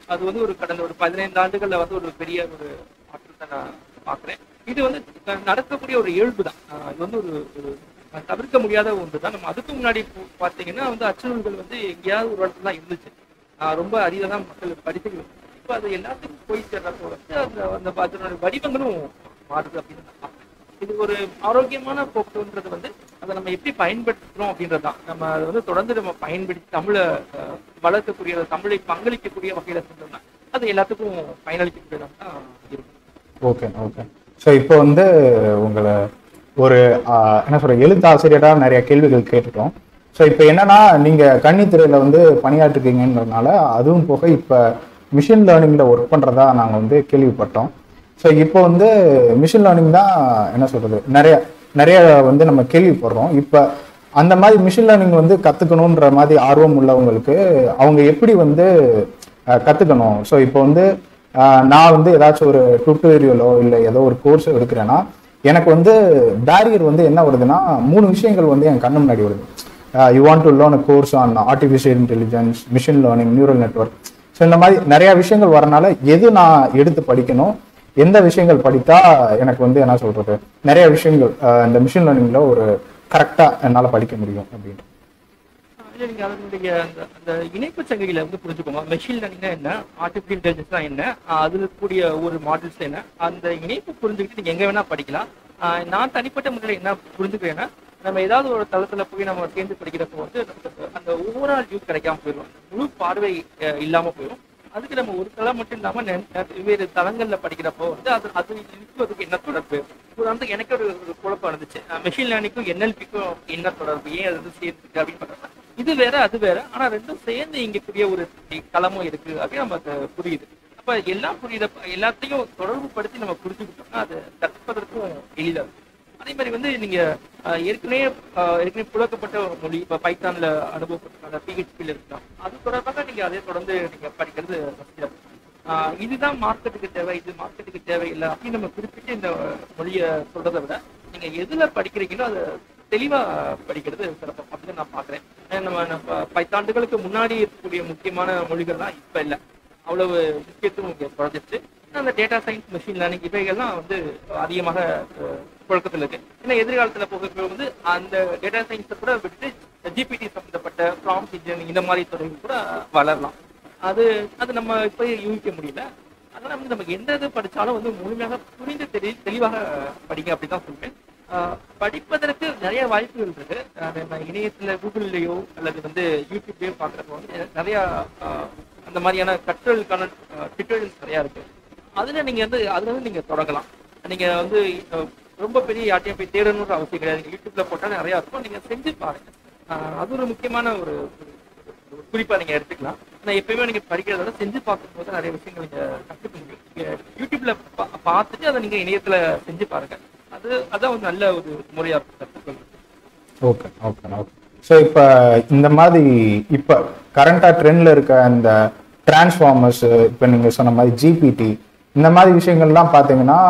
அது வந்து ஒரு கடந்த ஒரு பதினைந்து ஆண்டுகள்ல வந்து ஒரு பெரிய ஒரு மாற்றத்தை நான் பார்க்குறேன் இது வந்து அஹ், நடக்கக்கூடிய ஒரு இயல்பு தான் அஹ், இது வந்து ஒரு ஒரு அஹ், தவிர்க்க முடியாத ஒன்று தான் நம்ம அதுக்கு முன்னாடி போ- பார்த்தீங்கன்னா வந்து அச்சுறுத்தல்கள் வந்து எங்கேயாவது ஒரு இடத்துல தான் இருந்துச்சு அஹ், ரொம்ப அரிதாக தான் மக்கள் படித்து இப்போ அது எல்லாத்துக்கும் போய் சேர்றப்போ வந்து அந்த அந்த அதனுடைய வடிவங்களும் மாறுது அப்படின்னு நான் பார்க்கிறேன். இது ஒரு ஆரோக்கியமான போக்குன்றது வந்து அதை நம்ம எப்படி பயன்படுத்துறோம் அப்படின்றது தான் நம்ம அதை வந்து தொடர்ந்து நம்ம பயன்படுத்தி தமிழை அஹ், வளர்க்கக்கூடிய தமிழை பங்களிக்கக்கூடிய வகையில செஞ்சோம்னா அது எல்லாத்துக்கும் பயனளிக்கக்கூடியதாக தான் இருக்கும் ஓகே ஓகே ஸோ இப்போ வந்து உங்களை ஒரு ஆஹ், என்ன சொல்ற எழுத்தாசிரியராக நிறைய கேள்விகள் கேட்டுட்டோம் ஸோ இப்போ என்னன்னா நீங்க கன்னித்துறையில வந்து பணியாற்றிருக்கீங்கன்றதுனால அதுவும் போக இப்போ மிஷின் லேர்னிங்ல ஒர்க் பண்றதா நாங்க வந்து கேள்விப்பட்டோம் ஸோ இப்போ வந்து மிஷின் லேர்னிங் தான் என்ன சொல்றது நிறைய நிறைய வந்து நம்ம கேள்விப்படுறோம் இப்போ அந்த மாதிரி மிஷின் லேர்னிங் வந்து கத்துக்கணுன்ற மாதிரி ஆர்வம் உள்ளவங்களுக்கு அவங்க எப்படி வந்து அஹ், கத்துக்கணும் ஸோ இப்போ வந்து அஹ், நான் வந்து ஏதாச்சும் ஒரு டுட்டோரியலோ இல்லை ஏதோ ஒரு கோர்ஸ் எடுக்கிறேன்னா எனக்கு வந்து பேரியர் வந்து என்ன வருதுன்னா மூணு விஷயங்கள் வந்து என் கண்ணு முன்னாடி வருது you want to learn a course on artificial intelligence machine learning neural network so இந்த மாதிரி நிறைய விஷயங்கள் வரனால எது நான் எடுத்து படிக்கணும் எந்த விஷயங்கள் படித்தா எனக்கு வந்து என்ன சொல்றது நிறைய விஷயங்கள் அஹ், இந்த மிஷின் லேர்னிங்ல ஒரு கரெக்டா என்னால் படிக்க முடியும் அப்படின்னு இல்ல, நீங்க அதனுடைய அந்த அந்த இணைப்பு சங்கிலியில வந்து புரிஞ்சுக்கோங்க மெஷின் லேர்னிங்னா என்ன ஆர்டிஃபிஷியல் இன்டெலிஜென்ஸ் என்ன ஆஹ் அதுல இருக்கக்கூடிய ஒரு மாடல்ஸ் என்ன அந்த இணைப்பு புரிஞ்சுக்கிட்டு நீங்க எங்க வேணா படிக்கலாம் ஆஹ் நான் தனிப்பட்ட முறையில் என்ன புரிஞ்சுக்கிறேன்னா நம்ம ஏதாவது ஒரு தளத்துல போய் நம்ம சேர்ந்து படிக்கிறப்போ வந்து நமக்கு அந்த ஓவரால் வியூ கிடைக்காம போயிடும் முழு பார்வை அஹ், இல்லாம போயிடும் அதுக்கு நம்ம ஒரு தளம் மட்டும் இல்லாம நெ- நெ- வெவ்வேறு தளங்கள்ல படிக்கிறப்போ வந்து அது அது இருக்கிறதுக்கு என்ன தொடர்பு இப்போ வந்து எனக்கு ஒரு ஒரு குழப்பம் இருந்துச்சு மெஷின் லேர்னிங்க்கும் என்எல்பிக்கும் என்ன தொடர்பு ஏன் அது வந்து சேர்ந்துருக்கு அப்படின்னு பார்த்தோம்னா இது வேற அது வேற ஆனா ரெண்டும் சேர்ந்து இங்கக்கூடிய ஒரு களமும் இருக்கு அப்படின்னு நமக்கு புரியுது அப்ப எல்லாம் புரியுத எல்லாத்தையும் தொடர்பு படுத்தி நம்ம புரிஞ்சுக்கிட்டோம்னா அது கற்பதற்கும் எளிதா இருக்கும் அதே மாதிரி வந்து நீங்க அஹ், ஏற்கனவே அஹ், ஏற்கனவே புழக்கப்பட்ட ஒரு மொழி இப்ப பைத்தான்ல அனுபவப்பட்ட பிஹெச்பியில் இருக்கலாம் அது தொடர்பாக நீங்க அதே தொடர்ந்து நீங்க படிக்கிறது வசதியா இருக்கும். ஆஹ் இதுதான் மார்க்கெட்டுக்கு தேவை இது மார்க்கெட்டுக்கு தேவையில்லை அப்படின்னு நம்ம குறிப்பிட்டு இந்த மொழியை சொல்றதை விட நீங்க எதுல படிக்கிறீங்களோ அதை தெளிவா படிக்கிறது சிறப்பு அப்படின்னு நான் பாக்குறேன் ஏன்னா நம்ம நம்ம பைத்தாண்டுகளுக்கு முன்னாடி இருக்கக்கூடிய முக்கியமான மொழிகள்லாம் இப்ப இல்லை அவ்வளவு முக்கியத்துவம் இங்க குறைஞ்சிச்சு அந்த டேட்டா சயின்ஸ் மிஷின் லேர்னிங் இவைகள்லாம் வந்து அதிகமாக அஹ், புழக்கத்துல இருக்கு ஏன்னா எதிர்காலத்துல போக போக வந்து அந்த டேட்டா சயின்ஸை கூட விட்டு ஜிபிடி சம்பந்தப்பட்ட ப்ராம்ப்ட் இன்ஜினியரிங் இந்த மாதிரி துறைகள் கூட வளரலாம் அது அது நம்ம இப்ப யூகிக்க முடியல அதனால வந்து நமக்கு எந்த இது படிச்சாலும் வந்து முழுமையாக புரிந்து தெளி தெளிவாக படிங்க அப்படிதான் சொல்றேன் ஆஹ் படிப்பதற்கு நிறைய வாய்ப்புகள் இருக்கு ஆஹ் நம்ம இணையத்துல கூகுள்லயோ அல்லது வந்து யூடியூப்லயோ பாக்குறப்போ வந்து நிறைய ஆஹ் அந்த மாதிரியான கற்றலுக்கான டியூட்டோரியல்ஸ் நிறைய இருக்கு அதுல நீங்க வந்து அதுல வந்து நீங்க தொடங்கலாம் நீங்க வந்து ஆஹ் ரொம்ப பெரிய யார்ட்டையும் போய் தேடணுன்ற அவசியம் கிடையாது நீங்க யூடியூப்ல போட்டா நிறைய இருக்கும் நீங்க செஞ்சு பாருங்க ஆஹ் அது ஒரு முக்கியமான ஒரு ஒரு ஒரு குறிப்பா நீங்க எடுத்துக்கலாம் ஆனா எப்பயுமே நீங்க படிக்கிறத விட செஞ்சு பார்க்கும்போது நிறைய விஷயங்கள் நீங்க கத்துக்க முடியும் நீங்க யூடியூப்ல பா- பார்த்துட்டு அதை நீங்க இணையத்துல செஞ்சு பாருங்க அது அதான் ஒரு நல்ல ஒரு முறையா இருக்கும் கத்துக்கிறது ஓகே ஓகே ஓகே ஸோ இப்போ இந்த மாதிரி இப்போ கரண்டாக ட்ரெண்டில் இருக்க இந்த டிரான்ஸ்ஃபார்மர்ஸ் இப்போ நீங்கள் சொன்ன மாதிரி ஜிபிடி இந்த மாதிரி விஷயங்கள்லாம் பார்த்தீங்கன்னா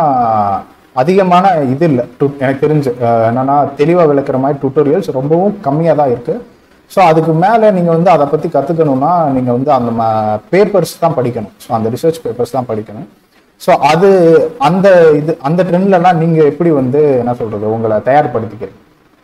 அதிகமான இது இல்லை எனக்கு தெரிஞ்சு அஹ், என்னன்னா தெளிவாக விளக்குற மாதிரி டுட்டோரியல்ஸ் ரொம்பவும் கம்மியாக தான் இருக்கு ஸோ அதுக்கு மேலே நீங்கள் வந்து அதை பற்றி கற்றுக்கணும்னா நீங்கள் வந்து அந்த பேப்பர்ஸ் தான் படிக்கணும் ஸோ அந்த ரிசர்ச் பேப்பர்ஸ் தான் படிக்கணும் ஸோ அது அந்த இது அந்த ட்ரெண்ட்லலாம் நீங்கள் எப்படி வந்து என்ன சொல்கிறது உங்களை தயார்படுத்திக்கிறீங்க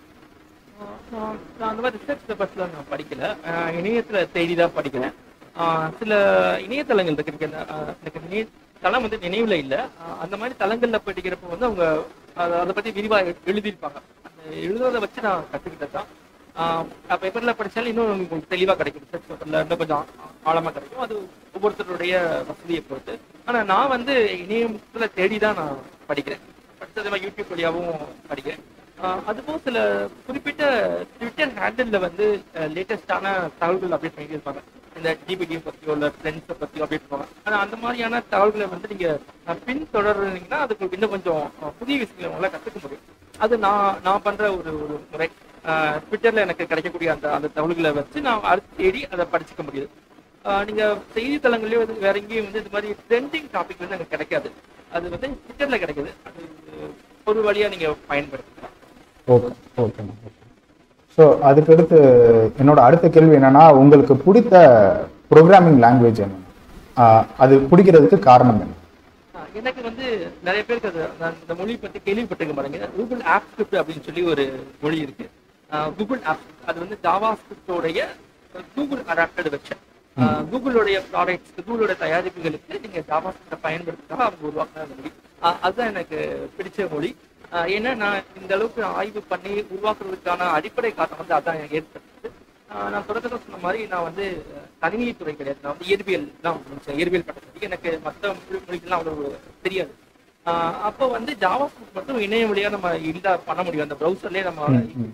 ஆஹ் நான் அந்த மாதிரி ரிசர்ச் பேப்பர்ஸ்ல நான் படிக்கல ஆஹ் இணையத்துல தேடி தான் படிக்கிறேன் ஆஹ் சில இணையதளங்கள் இருக்கு எனக்கு அந்த, ஆஹ் எனக்கு நினை தளம் வந்து நினைவுல இல்ல ஆஹ் அந்த மாதிரி தளங்கள்ல படிக்கிறப்ப வந்து அவங்க அத- அதை பத்தி விரிவா எ- எழுதியிருப்பாங்க அந்த எழுதுறதை வச்சு நான் கத்துக்கிட்டது தான் பேப்பர்ல படிச்சாலும் இன்னும் உங்களுக்கு தெளிவா கிடைக்கும் ரிசர்ச் பேப்பர்ல இன்னும் கொஞ்சம் ஆ- ஆழமா கிடைக்கும் அது ஒவ்வொருத்தருடைய வசதியை பொறுத்து ஆனா நான் வந்து இணையத்துல தேடி தான் நான் படிக்கிறேன் படிச்சது மாதிரி யூடியூப் வழியாவும் படிக்கிறேன் ஆஹ் அதுபோல் சில குறிப்பிட்ட ட்விட்டர் ஹேண்டில் வந்து லேட்டஸ்டான தகவல்கள் அப்டேட் பண்ணியிருப்பாங்க இந்த ஜிபிடி பத்தியோ இல்லை ஃப்ரெண்ட்ஸை பத்தியோ அப்டேட் பண்ணுவாங்க ஆனா அந்த மாதிரியான தகவல்களை வந்து நீங்க அஹ், பின் தொடர்றீங்கன்னா அதுக்கு இன்னும் கொஞ்சம் அஹ், புதிய விஷயங்களை உங்களால கத்துக்க முடியும் அது நான் நான் பண்ற ஒரு ஒரு முறை ஆஹ், ட்விட்டர்ல எனக்கு கிடைக்கக்கூடிய அந்த அந்த தகவல்களை வச்சு நான் அடுத்து தேடி அதை படிச்சுக்க முடியுது ஆஹ், நீங்க செய்தித்தளங்கள்லயோ வந்து வேற எங்கேயும் வந்து இந்த மாதிரி ட்ரெண்டிங் டாபிக் வந்து எனக்கு கிடைக்காது அது வந்து ட்விட்டர்ல கிடைக்குது அது ஒரு வழியா நீங்க பயன்படுத்தலாம் ஓகே ஓகேண்ணா ஓகே ஸோ அதுக்கடுத்து என்னோட அடுத்த கேள்வி என்னன்னா உங்களுக்கு பிடித்த ப்ரோக்ராமிங் லாங்குவேஜ் என்ன ஆஹ் அது பிடிக்கிறதுக்கு காரணம் என்ன ஆஹ் எனக்கு வந்து நிறைய பேருக்கு அது நான் இந்த மொழி பத்தி கேள்விப்பட்டிருக்க மாட்டேங்க கூகுள் ஆப் ஸ்கிரிப்ட் அப்படின்னு சொல்லி ஒரு மொழி இருக்கு கூகுள் ஆப் அது வந்து ஜாவா ஸ்கிரிப்டோடைய கூகுள் அடாப்டட் வெர்ஷன் கூகுளோடைய ப்ராடக்ட்ஸ் கூகுளோட தயாரிப்புகளுக்கு நீங்க ஜாவா ஸ்கிரிப்டை பயன்படுத்தினா அவங்க உருவாக்குற மொழி ஆஹ் அதுதான் எனக்கு பிடிச்ச மொழி ஆஹ் ஏன்னா நான் இந்த அளவுக்கு ஆய்வு பண்ணி உருவாக்குறதுக்கான அடிப்படை காரணம் வந்து அதான் எனக்கு ஏற்பட்டது ஆஹ் நான் தொடக்கத்தில் சொன்ன மாதிரி நான் வந்து கணினித்துறை கிடையாது நான் வந்து இயற்பியல் தான் முடிச்சேன் இயற்பியல் பட்டத்துக்கு எனக்கு மற்ற மொழி மொழிகள்லாம் அவ்வளோ தெரியாது ஆஹ் அப்போ வந்து ஜாவா ஸ்கிரிப்ட் மட்டும் இணைய வழியா நம்ம இல்லா பண்ண முடியும் அந்த ப்ரௌசர்லேயே நம்ம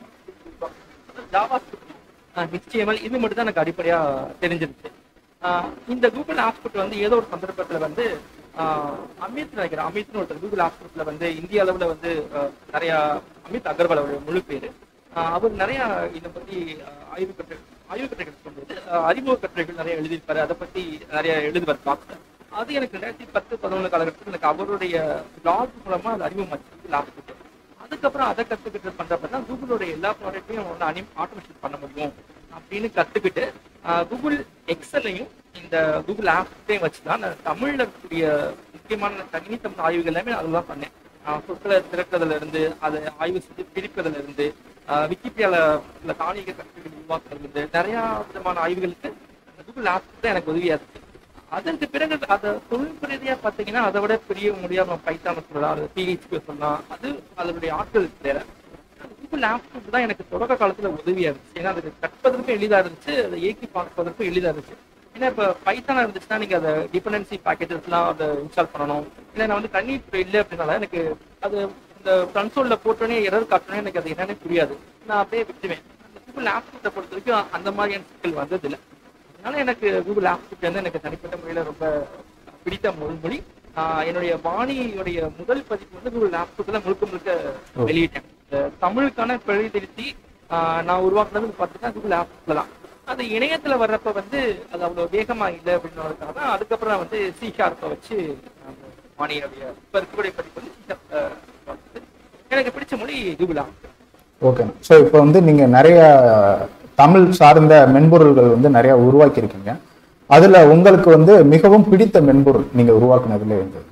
ஜாவா ஸ்கிரிப்ட் HTML இது மட்டும் தான் எனக்கு அடிப்படையா தெரிஞ்சிருச்சு ஆஹ் இந்த கூகுள் ஆப்ஸ்கிரிப்ட் வந்து ஏதோ ஒரு சந்தர்ப்பத்துல வந்து ஆஹ் அமித் நினைக்கிறேன் அமித்னு ஒருத்தர் கூகுள் ஆப்ஸ்கிரிப்ட்ல வந்து இந்திய அளவுல வந்து ஆஹ் நிறைய அமித் அகர்வால் அவருடைய முழு பேரு ஆஹ் அவர் நிறைய இதை பத்தி ஆஹ் ஆய்வு கட்டுரை ஆய்வு கட்டுரைகள் கொண்டு அறிமுக கட்டுரைகள் நிறைய எழுதியிருப்பாரு அதை பத்தி நிறைய எழுதுவார் பார்ப்பேன் அது எனக்கு ரெண்டாயிரத்தி பத்து பதினொன்று காலகட்டத்தில் எனக்கு அவருடைய பிளாக் மூலமா அது அறிமுகமாச்சு லாஸ்ட் அதுக்கப்புறம் அதை கத்துக்கிட்டு பண்றப்ப தான் கூகுளோட எல்லா ப்ராடக்ட்டையும் வந்து அனி ஆட்டோமேஷன் பண்ண முடியும் அப்படின்னு கத்துக்கிட்டு ஆஹ் கூகுள் எக்ஸலையும் இந்த கூகுள் ஆப்பையும் வச்சு தான் நான் தமிழ்ல இருக்கக்கூடிய முக்கியமான தனி தமிழ் ஆய்வுகள் எல்லாமே அதுதான் பண்ணேன் ஆஹ் சொற்களை திறக்கிறதுல இருந்து அதை ஆய்வு செஞ்சு பிரிப்பதுல இருந்து ஆஹ் விக்கிபீடியால உள்ள தானியக கட்டுரைகள் உருவாக்குறதுல இருந்து நிறைய விதமான ஆய்வுகளுக்கு அந்த கூகுள் ஆப் தான் எனக்கு உதவியா இருக்கு அதற்கு பிறகு அதை தொழில்நுட்ப ரீதியா பாத்தீங்கன்னா அதை விட பெரிய மொழியா நம்ம பைத்தான சொல்லலாம் அது பிஹெச்பி சொல்லலாம் அது அதனுடைய ஆட்கள் வேற கூகுள் ஆப் தான் எனக்கு தொடக்க காலத்துல உதவியா இருந்துச்சு ஏன்னா அது கற்பதற்கும் எளிதா இருந்துச்சு அதை இயக்கி பார்ப்பதற்கும் எளிதா இருந்துச்சு ஏன்னா இப்ப பைத்தானா இருந்துச்சுன்னா நீங்க அதை டிபெண்டன்சி பேக்கேஜஸ்லாம் அதை இன்ஸ்டால் பண்ணணும் இல்லை நான் வந்து தண்ணி இல்லை அப்படின்னால எனக்கு அது இந்த கன்சோல்ல போட்டோன்னே எரர் காட்டணும் எனக்கு அது என்னன்னு புரியாது நான் அப்படியே விட்டுவேன் அந்த கூகுள் ஆப் பொறுத்த வரைக்கும் அந்த மாதிரியான சிக்கல் வந்தது இல்லை அதனால எனக்கு கூகுள் ஆப்ஸ்கிரிப்ட் வந்து எனக்கு தனிப்பட்ட முறையில ரொம்ப பிடித்த மொழி மொழி ஆஹ் என்னுடைய வாணியுடைய முதல் பதிப்பு வந்து கூகுள் ஆப்ஸ்கிரிப்ட்ல முழுக்க முழுக்க வெளியிட்டேன் இந்த தமிழுக்கான பிழை திருத்தி ஆஹ் நான் உருவாக்குனது பார்த்தீங்கன்னா கூகுள் ஆப்ஸ்ல தான் அது இணையத்துல வர்றப்ப வந்து அது அவ்வளவு வேகமா இல்லை அப்படின்றதுக்காக தான் அதுக்கப்புறம் வந்து சி ஷார்ப்பை வச்சு அந்த வாணியுடைய இப்ப இருக்கக்கூடிய பதிப்பு வந்து C sharp, ஆஹ் வந்து எனக்கு பிடிச்ச மொழி கூகுள் ஆப் ஓகே ஸோ இப்போ வந்து நீங்க நிறைய தமிழ் சார்ந்த மென்பொருள்கள் வந்து நிறைய உருவாக்கியிருக்கீங்க அதுல உங்களுக்கு வந்து மிகவும் பிடித்த மென்பொருள் நீங்க உருவாக்குனதுல இருந்தது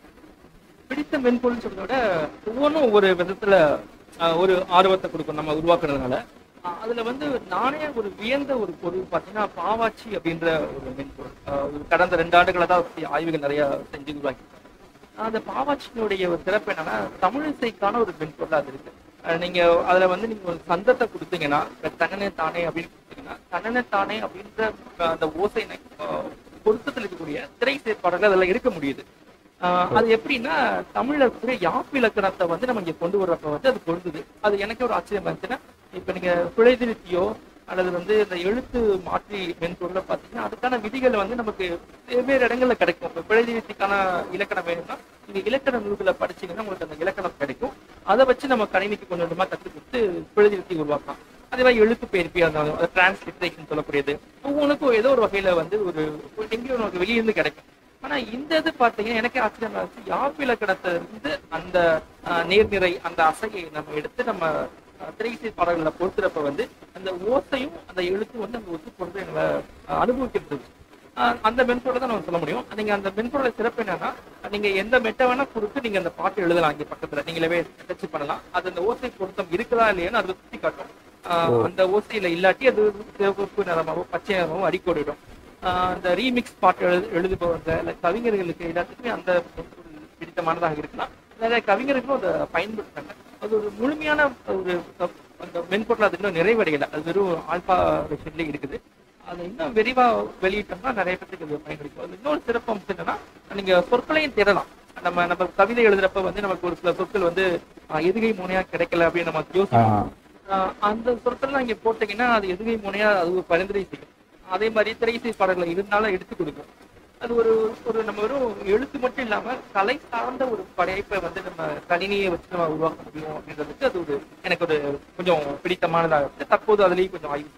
பிடித்த மென்பொருள் சொல்றத விட ஒவ்வொன்றும் ஒவ்வொரு விதத்துல ஆஹ், ஒரு ஆர்வத்தை கொடுக்கும் நம்ம உருவாக்குறதுனால ஆஹ், அதுல வந்து நானே ஒரு வியந்த ஒரு பொருள் பார்த்தீங்கன்னா பாவாச்சி அப்படின்ற ஒரு மென்பொருள் ஆஹ், ஒரு கடந்த ரெண்டு ஆண்டுகளா தான் பத்தி ஆய்வுகள் நிறைய செஞ்சு உருவாக்கி அந்த பாவாச்சியினுடைய ஒரு சிறப்பு என்னன்னா தமிழிசைக்கான ஒரு மென்பொருள் அது இருக்கு அஹ் நீங்க அதுல வந்து நீங்க ஒரு சந்தத்தை கொடுத்தீங்கன்னா இப்ப தன்னனே தானே அப்படின்னு கொடுத்தீங்கன்னா தன்னனே தானே அப்படின்ற அஹ், அந்த ஓசை அஹ், பொருத்தத்தில் இருக்கக்கூடிய திரை செயற்பாடுகள் அதெல்லாம் இருக்க முடியுது ஆஹ் அது எப்படின்னா தமிழ்ல இருக்கக்கூடிய யாப்பு இலக்கணத்தை வந்து நம்ம இங்க கொண்டு வர்றப்ப வந்து அது பொருந்துது அது எனக்கு ஒரு ஆச்சரியமா இருந்துச்சுன்னா இப்ப நீங்க பிழை திருத்தியோ அல்லது வந்து இந்த எழுத்து மாற்றி மென்பொருளை பார்த்தீங்கன்னா அதுக்கான விதிகள் வந்து நமக்கு வெவ்வேறு இடங்கள்ல கிடைக்கும் இப்போ பிழை திருத்திக்கான இலக்கணம் வேணும்னா நீங்க இலக்கண நூல்களை படிச்சீங்கன்னா உங்களுக்கு அந்த இலக்கணம் கிடைக்கும் அதை வச்சு நம்ம கணினிக்கு கொஞ்சம் கொஞ்சமா கற்றுக் கொடுத்து பிழை திருத்தி உருவாக்கலாம் அதே மாதிரி எழுத்து பெயர்ப்பி அந்த டிரான்ஸ்லிட்ரேஷன் சொல்லக்கூடியது ஒவ்வொன்றுக்கும் ஏதோ ஒரு வகையில வந்து ஒரு ஒரு எங்கேயும் நமக்கு வெளியிருந்து கிடைக்கும் ஆனா இந்த இது பாத்தீங்கன்னா எனக்கே ஆச்சரியமா இருந்துச்சு யாப்பு இலக்கணத்தை இருந்து அந்த ஆஹ், நேர்நிறை அந்த அசையை நம்ம எடுத்து நம்ம ஆஹ், திரையிசை பாடல்களை பொறுத்துறப்ப வந்து அந்த ஓசையும் அந்த எழுத்தும் வந்து அந்த ஒத்து பொறுத்து எங்களை ஆஹ், அனுபவிக்கிறது ஆஹ், அந்த மென்பொருளை தான் நம்ம சொல்ல முடியும் நீங்க அந்த மென்பொருளை சிறப்பு என்னன்னா நீங்க எந்த மெட்டை வேணா கொடுத்து நீங்க அந்த பாட்டு எழுதலாம் இங்க பக்கத்துல நீங்களே டச் பண்ணலாம் அது அந்த ஓசை பொருத்தம் இருக்குதா இல்லையான்னு அது சுத்தி காட்டும் ஆஹ், அந்த ஓசையில இல்லாட்டி அது சிவப்பு நிறமாவோ பச்சை நிறமாவோ அடிக்கோடிடும் ஆஹ் அந்த ரீமிக்ஸ் பாட்டு எழுது எழுதுபவங்க இல்லை கவிஞர்களுக்கு எல்லாத்துக்குமே அந்த மென்பொருள் பிடித்தமானதாக இருக்கலாம் நிறைய கவிஞர்களும் அதை பயன்படுத்துறாங்க அது ஒரு முழுமையான ஒரு அஹ், அந்த மென்பொருள் அது இன்னும் நிறைவடையலை அது வெறும் ஆல்பா வெர்ஷன்லேயே இருக்குது அதை இன்னும் விரிவா வெளியிட்டோம்னா நிறைய பேருக்கு அது பயன்படுத்தும் அது இன்னொரு சிறப்பு அம்சம் என்னன்னா நீங்க சொற்களையும் தேடலாம் நம்ம நம்ம கவிதை எழுதுறப்ப வந்து நமக்கு ஒரு சில சொற்கள் வந்து ஆஹ், எதுகை முனையா கிடைக்கல அப்படின்னு நம்ம யோசிப்போம் ஆஹ் ஆஹ் அந்த சொற்கள்லாம் இங்க போட்டீங்கன்னா அது எதுகை முனையா அது ஒரு பரிந்துரை செய்யும் அதே மாதிரி திரைசை பாடல்கள் இருந்தாலும் எடுத்து கொடுக்கும் அது ஒரு ஒரு நம்ம வெறும் எழுத்து மட்டும் இல்லாம கலை சார்ந்த ஒரு படைப்பை வந்து நம்ம கணினியை வச்சு நம்ம உருவாக்க முடியும் அப்படின்றதுக்கு அது ஒரு எனக்கு ஒரு கொஞ்சம் பிடித்தமானதாக இருக்கு தற்போது அதுலயும் கொஞ்சம் ஆய்வு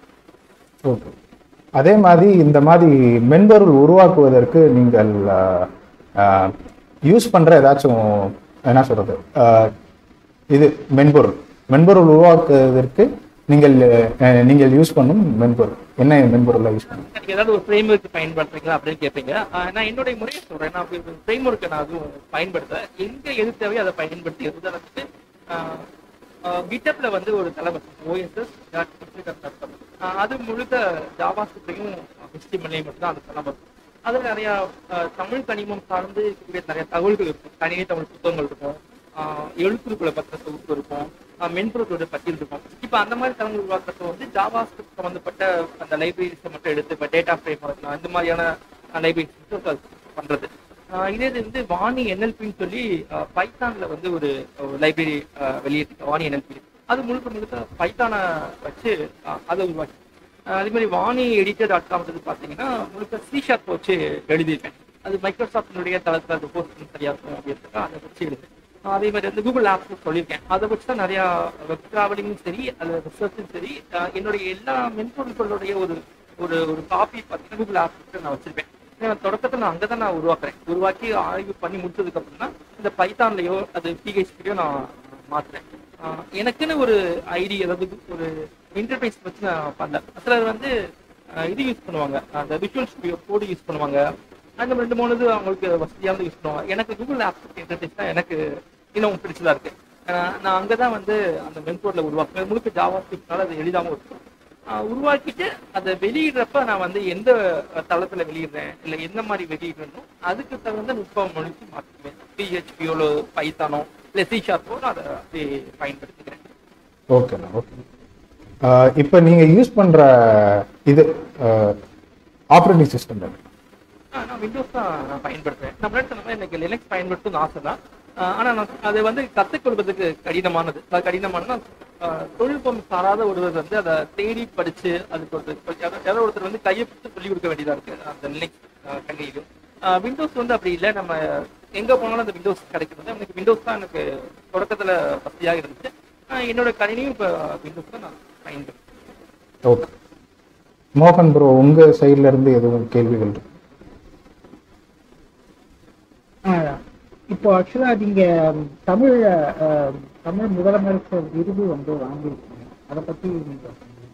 ஓகே அதே மாதிரி இந்த மாதிரி மென்பொருள் உருவாக்குவதற்கு நீங்கள் யூஸ் பண்ற ஏதாச்சும் என்ன சொல்றது ஆஹ் இது மென்பொருள் மென்பொருள் உருவாக்குவதற்கு நீங்கள் அஹ், நீங்கள் யூஸ் பண்ணும் மென்பொருள் என்ன மென்பொருளை யூஸ் பண்ணுங்க நீங்க ஏதாவது ஒரு ஃப்ரேம் ஒர்க் பயன்படுத்துறீங்களா அப்படின்னு கேட்பீங்க ஆஹ் நான் என்னுடைய முறையை சொல்றேன் நான் ஃப்ரேம் ஒர்க்கை நான் அதுவும் பயன்படுத்த எங்க எது தேவையோ அதை பயன்படுத்தி உதாரணத்துக்கு கிட்டப்ல வந்து ஒரு தலைவர் ஓஎஸ்எஸ் அது முழுக்க ஜாவா ஸ்கிரிப்டையும் ஹெச்டிஎம்எல்லையும் மட்டும் தான் அந்த தலைவர் அதுல நிறைய ஆஹ், தமிழ் கனிமம் சார்ந்து இருக்கக்கூடிய நிறைய தகவல்கள் இருக்கும் கணினி தமிழ் புத்தகங்கள் இருக்கும் ஆஹ், எழுத்துருக்குள்ள பத்திர தொகுப்பு இருக்கும் ஆஹ், மென்பொருளோட பட்டியல் இருக்கும் இப்ப அந்த மாதிரி தகவல் உருவாக்குறது வந்து ஜாவா ஸ்கிரிப்ட் சம்பந்தப்பட்ட அந்த லைப்ரரிஸை மட்டும் எடுத்து இப்போ டேட்டா ஃப்ரேம் இருக்கலாம் இந்த மாதிரியான லைப்ரரிஸ் பண்றது ஆஹ் இதே இது வந்து வாணி என்எல்பின்னு சொல்லி பைத்தான்ல வந்து ஒரு லைப்ரரி வெளியிட்டு வாணி என்எல்பி அது முழுக்க முழுக்க பைத்தானை வச்சு ஆஹ் அதை உருவாக்கி ஆஹ் அதே மாதிரி வாணி எடிட்டர் டாட் காம் வந்து பார்த்தீங்கன்னா முழுக்க சி ஷார்ப் வச்சு எழுதியிருப்பேன் அது மைக்ரோசாஃப்டினுடைய தளத்தில் அது போஸ்ட் சரியா இருக்கும் அப்படின்றதுக்காக அதை வச்சு எழுது ஆஹ் அதே மாதிரி வந்து கூகுள் ஆப்ஸ் சொல்லியிருக்கேன் அதை வச்சு தான் நிறையா வெப் ட்ராவலிங்கும் சரி அது ரிசர்ச்சும் சரி ஆஹ் என்னுடைய எல்லா மென்பொருட்களுடைய ஒரு ஒரு ஒரு காப்பி பார்த்தீங்கன்னா கூகுள் ஆப்ஸ் நான் வச்சிருப்பேன் ஏன்னா தொடக்கத்தில் நான் அங்கே தான் நான் உருவாக்குறேன் உருவாக்கி ஆய்வு பண்ணி முடிச்சதுக்கு அப்புறம் தான் இந்த பைத்தான்லயோ அது பிஹெச்பியோ நான் மாத்துறேன் ஆஹ் எனக்குன்னு ஒரு ஐடி அதாவது ஒரு இன்டர்ஃபேஸ் வச்சு நான் பண்ணல சிலர் வந்து ஆஹ் இது யூஸ் பண்ணுவாங்க அந்த விஷுவல் ஸ்டுடியோ கோடு யூஸ் பண்ணுவாங்க அந்த ரெண்டு மூணு இது அவங்களுக்கு வசதியானது யூஸ் பண்ணுவாங்க எனக்கு கூகுள் ஆப் இன்டர்ஃபேஸ் தான் எனக்கு இன்னும் பிடிச்சதா இருக்கு ஆஹ் நான் அங்கே தான் வந்து அந்த மென்பொருளை உருவாக்குவேன் முழுக்க ஜாவா ஸ்கிரிப்ட்னால அது எளிதாகவும் இருக்கும் ஆஹ் உருவாக்கிட்டு அதை வெளியிடுறப்ப நான் வந்து எந்த தளத்துல வெளியிடுறேன் இல்லை எந்த மாதிரி வெளியிடுறேனோ அதுக்கு தகுந்த நுட்பம் மொழிக்கு மாற்றிக்குவேன் பிஹெச்பியோல பைத்தானோ இல்லை சி ஷார்ப்போ நான் அதை அப்படி பயன்படுத்திக்கிறேன் ஓகேண்ணா ஓகே இப்போ நீங்கள் யூஸ் பண்ணுற இது ஆப்ரேட்டிங் சிஸ்டம் ஆ, நான் விண்டோஸ் தான் நான் பயன்படுத்துறேன் நம்ம சொன்ன மாதிரி எனக்கு லினக்ஸ் பயன்படுத்தணும்னு ஆசை தான் ஆ, ஆனா நான் அதை வந்து கற்றுக்கொள்வதற்கு கடினமானது அது கடினமானதுன்னா ஆ, தொழில்நுட்பம் சாராத ஒருவர் வந்து அதை தேடி படிச்சு அதுக்கு ஒரு யாரோ- யாரோ ஒருத்தர் வந்து கையை பிடிச்சு சொல்லிக் கொடுக்க வேண்டியதா இருக்கு அந்த லினக்ஸ் கணினியிலும் விண்டோஸ் வந்து அப்படி இல்லை நம்ம எங்க போனாலும் அந்த விண்டோஸ் கிடைக்கிறது எனக்கு விண்டோஸ் தான் எனக்கு தொடக்கத்துல வசதியாக இருந்துச்சு ஆ, என்னோட கணினியும் இப்போ விண்டோஸ் தான் நான் பயன்படுத்துறேன் ஓகே மோகன் ப்ரோ உங்கள் சைடுல இருந்து எதுவும் கேள்விகள் இருக்கு ஆஹ் இப்போ ஆக்சுவலா நீங்க ம், தமிழ் ஆஹ், தமிழ் முதலமைச்சர் விருது வந்து வாங்கியிருக்கீங்க அதை பத்தி நீங்க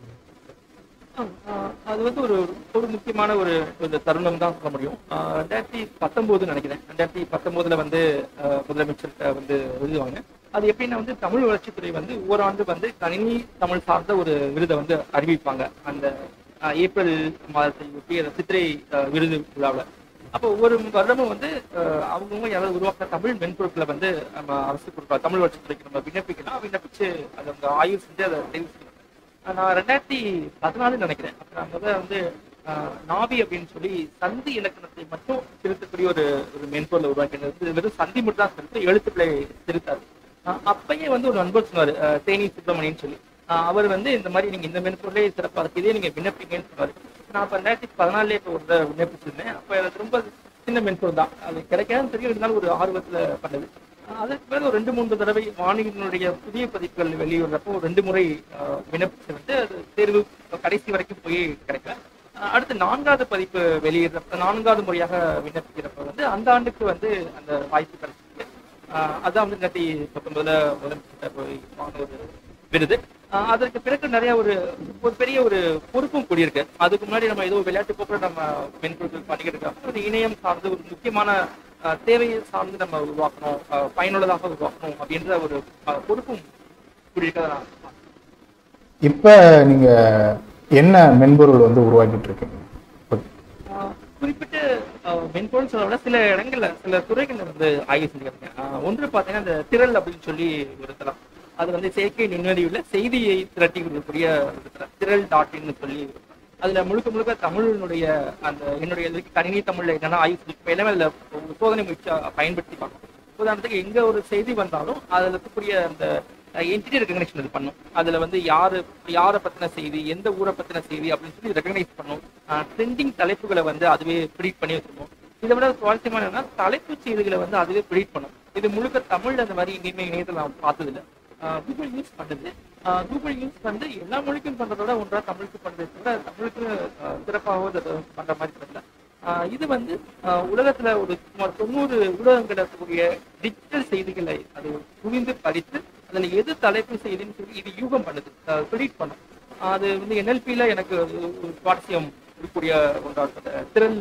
ஆஹ் அது வந்து ஒரு ஒரு முக்கியமான ஒரு ஒரு தருணம் தான் சொல்ல முடியும் ஆஹ் ரெண்டாயிரத்தி பத்தொன்பது நினைக்கிறேன் ரெண்டாயிரத்தி பத்தொன்பதுல வந்து ஆஹ் முதலமைச்சர்கிட்ட வந்து விருது வாங்கினேன் அது எப்படின்னா வந்து தமிழ் வளர்ச்சித்துறை வந்து ஒவ்வொரு ஆண்டு வந்து கணினி தமிழ் சார்ந்த ஒரு விருதை வந்து அறிவிப்பாங்க அந்த ஆஹ் ஏப்ரல் மாதத்தை ஒட்டி அந்த சித்திரை ஆஹ் விருது விழாவில் அப்போ ஒவ்வொரு வருடமும் வந்து ஆஹ் அவங்கவுங்க யாராவது உருவாக்குற தமிழ் மென்பொருட்களை வந்து நம்ம அரசு கொடுப்பா தமிழ் வளர்ச்சித்துறைக்கு நம்ம விண்ணப்பிக்கலாம் விண்ணப்பிச்சு அதை அவங்க ஆய்வு செஞ்சு அதை தெரிவு செய்யணும் நான் ரெண்டாயிரத்தி பதினாலு நினைக்கிறேன் அப்ப நான் முதல்ல வந்து ஆஹ், நாவி அப்படின்னு சொல்லி சந்தி இலக்கணத்தை மட்டும் திருத்தக்கூடிய ஒரு ஒரு மென்பொருளை உருவாக்கினது இது வெறும் சந்தி மட்டும் தான் திருத்து எழுத்துக்களை திருத்தாது ஆஹ், அப்பயே வந்து ஒரு நண்பர் சொன்னார் தேனி சுப்பிரமணியன் சொல்லி ஆஹ், அவர் வந்து இந்த மாதிரி நீங்க இந்த மென்பொருளே சிறப்பாக இருக்கு இதே நீங்க விண்ணப்பிங்கன்னு சொன்னாரு நான் அப்ப ரெண்டாயிரத்தி பதினாலே இப்போ ஒரு தடவை விண்ணப்பிச்சிருந்தேன் அப்ப எனக்கு ரொம்ப சின்ன மென்பொருள் தான் அது கிடைக்காதுன்னு தெரியும் இருந்தாலும் ஒரு ஆர்வத்துல பண்ணது ஆஹ் அதற்கு மேல ஒரு ரெண்டு மூன்று தடவை வானியினுடைய புதிய பதிப்புகள் வெளியிடுறப்போ ஒரு ரெண்டு முறை ஆஹ் விண்ணப்பிச்சிருந்து அது தேர்வு கடைசி வரைக்கும் போய் கிடைக்கல ஆஹ் அடுத்து நான்காவது பதிப்பு வெளியிடுறப்ப நான்காவது முறையாக விண்ணப்பிக்கிறப்ப வந்து அந்த ஆண்டுக்கு வந்து அந்த வாய்ப்பு கிடைச்சிருக்கு ஆஹ் அதான் வந்து ரெண்டாயிரத்தி பத்தொன்பதுல முதலமைச்சர் போய் வாங்கின ஒரு விருது ஆஹ் அதற்கு பிறகு நிறைய ஒரு ஒரு பெரிய ஒரு பொறுப்பும் கூடியிருக்கு அதுக்கு முன்னாடி நம்ம ஏதோ விளையாட்டு போக்குல நம்ம மென்பொருட்கள் பண்ணிக்கிட்டு இருக்கோம் ஒரு இணையம் சார்ந்து ஒரு முக்கியமான ஆஹ் தேவையை சார்ந்து நம்ம உருவாக்கணும் ஆஹ் பயனுள்ளதாக உருவாக்கணும் அப்படின்ற ஒரு ஆஹ் பொறுப்பும் கூடியிருக்கதை நான் பார்க்கிறேன். இப்போ நீங்கள் என்ன மென்பொருள் வந்து உருவாக்கிட்டு இருக்கீங்க ஓகே. ஆஹ் குறிப்பிட்டு ஆஹ் மென்பொருள் சொல்ல விட சில இடங்கள்ல சில துறைகள்ல வந்து ஆய்வு செஞ்சிருக்கேன் ஆஹ் ஒன்று பார்த்தீங்கன்னா இந்த திரள் அப்படின்னு சொல்லி ஒரு தளம் அது வந்து செயற்கை நுண்ணறிவுல செய்தியை திரட்டி கொடுக்கக்கூடிய ஒரு தளம் திரள் டாட் இன்னு சொல்லி அதுல முழுக்க முழுக்க தமிழினுடைய அந்த என்னுடைய இதுக்கு கணினி தமிழ்ல என்னென்ன ஆய்வு செஞ்சு இப்ப எல்லாமே அதுல ஒரு சோதனை முயற்சி பயன்படுத்தி பார்க்கணும் உதாரணத்துக்கு எங்க ஒரு செய்தி வந்தாலும் அதுல இருக்கக்கூடிய அந்த என்டிட்டி ரெகக்னேஷன் இது பண்ணும் அதுல வந்து யாரு யாரை பத்தின செய்தி எந்த ஊரை பத்தின செய்தி அப்படின்னு சொல்லி ரெகக்னைஸ் பண்ணும் ட்ரெண்டிங் தலைப்புகளை வந்து அதுவே ப்ரீட் பண்ணி வச்சிருக்கும் இதை விட சுவாரஸ்யமான என்னன்னா தலைப்புச் செய்திகளை வந்து அதுவே ப்ரீட் பண்ணும் இது முழுக்க தமிழ்ல அந்த மாதிரி இனிமே இணையத்தில் நான் பார்த்ததில்ல கூகுள் யூஸ் பண்ணுது கூகுள் யூஸ் வந்து எல்லா மொழிக்கும் பண்றதை விட ஒன்றா தமிழுக்கு பண்றதை தவிர தமிழுக்கு ஆஹ் சிறப்பாகவும் அதை பண்ற மாதிரி தெரியல ஆஹ் இது வந்து ஆஹ் உலகத்துல ஒரு சுமார் தொண்ணூறு ஊடகங்கள் இருக்கக்கூடிய டிஜிட்டல் செய்திகளை அது குவிந்து படித்து அதுல எது தலைப்பு செய்தின்னு சொல்லி இது யூகம் பண்ணுது ப்ரிடிக்ட் பண்ணும் அது வந்து என்எல்பியில் எனக்கு ஒரு ஒரு சுவாரஸ்யம் இருக்கக்கூடிய ஒன்றா இருக்கிற திறல்ல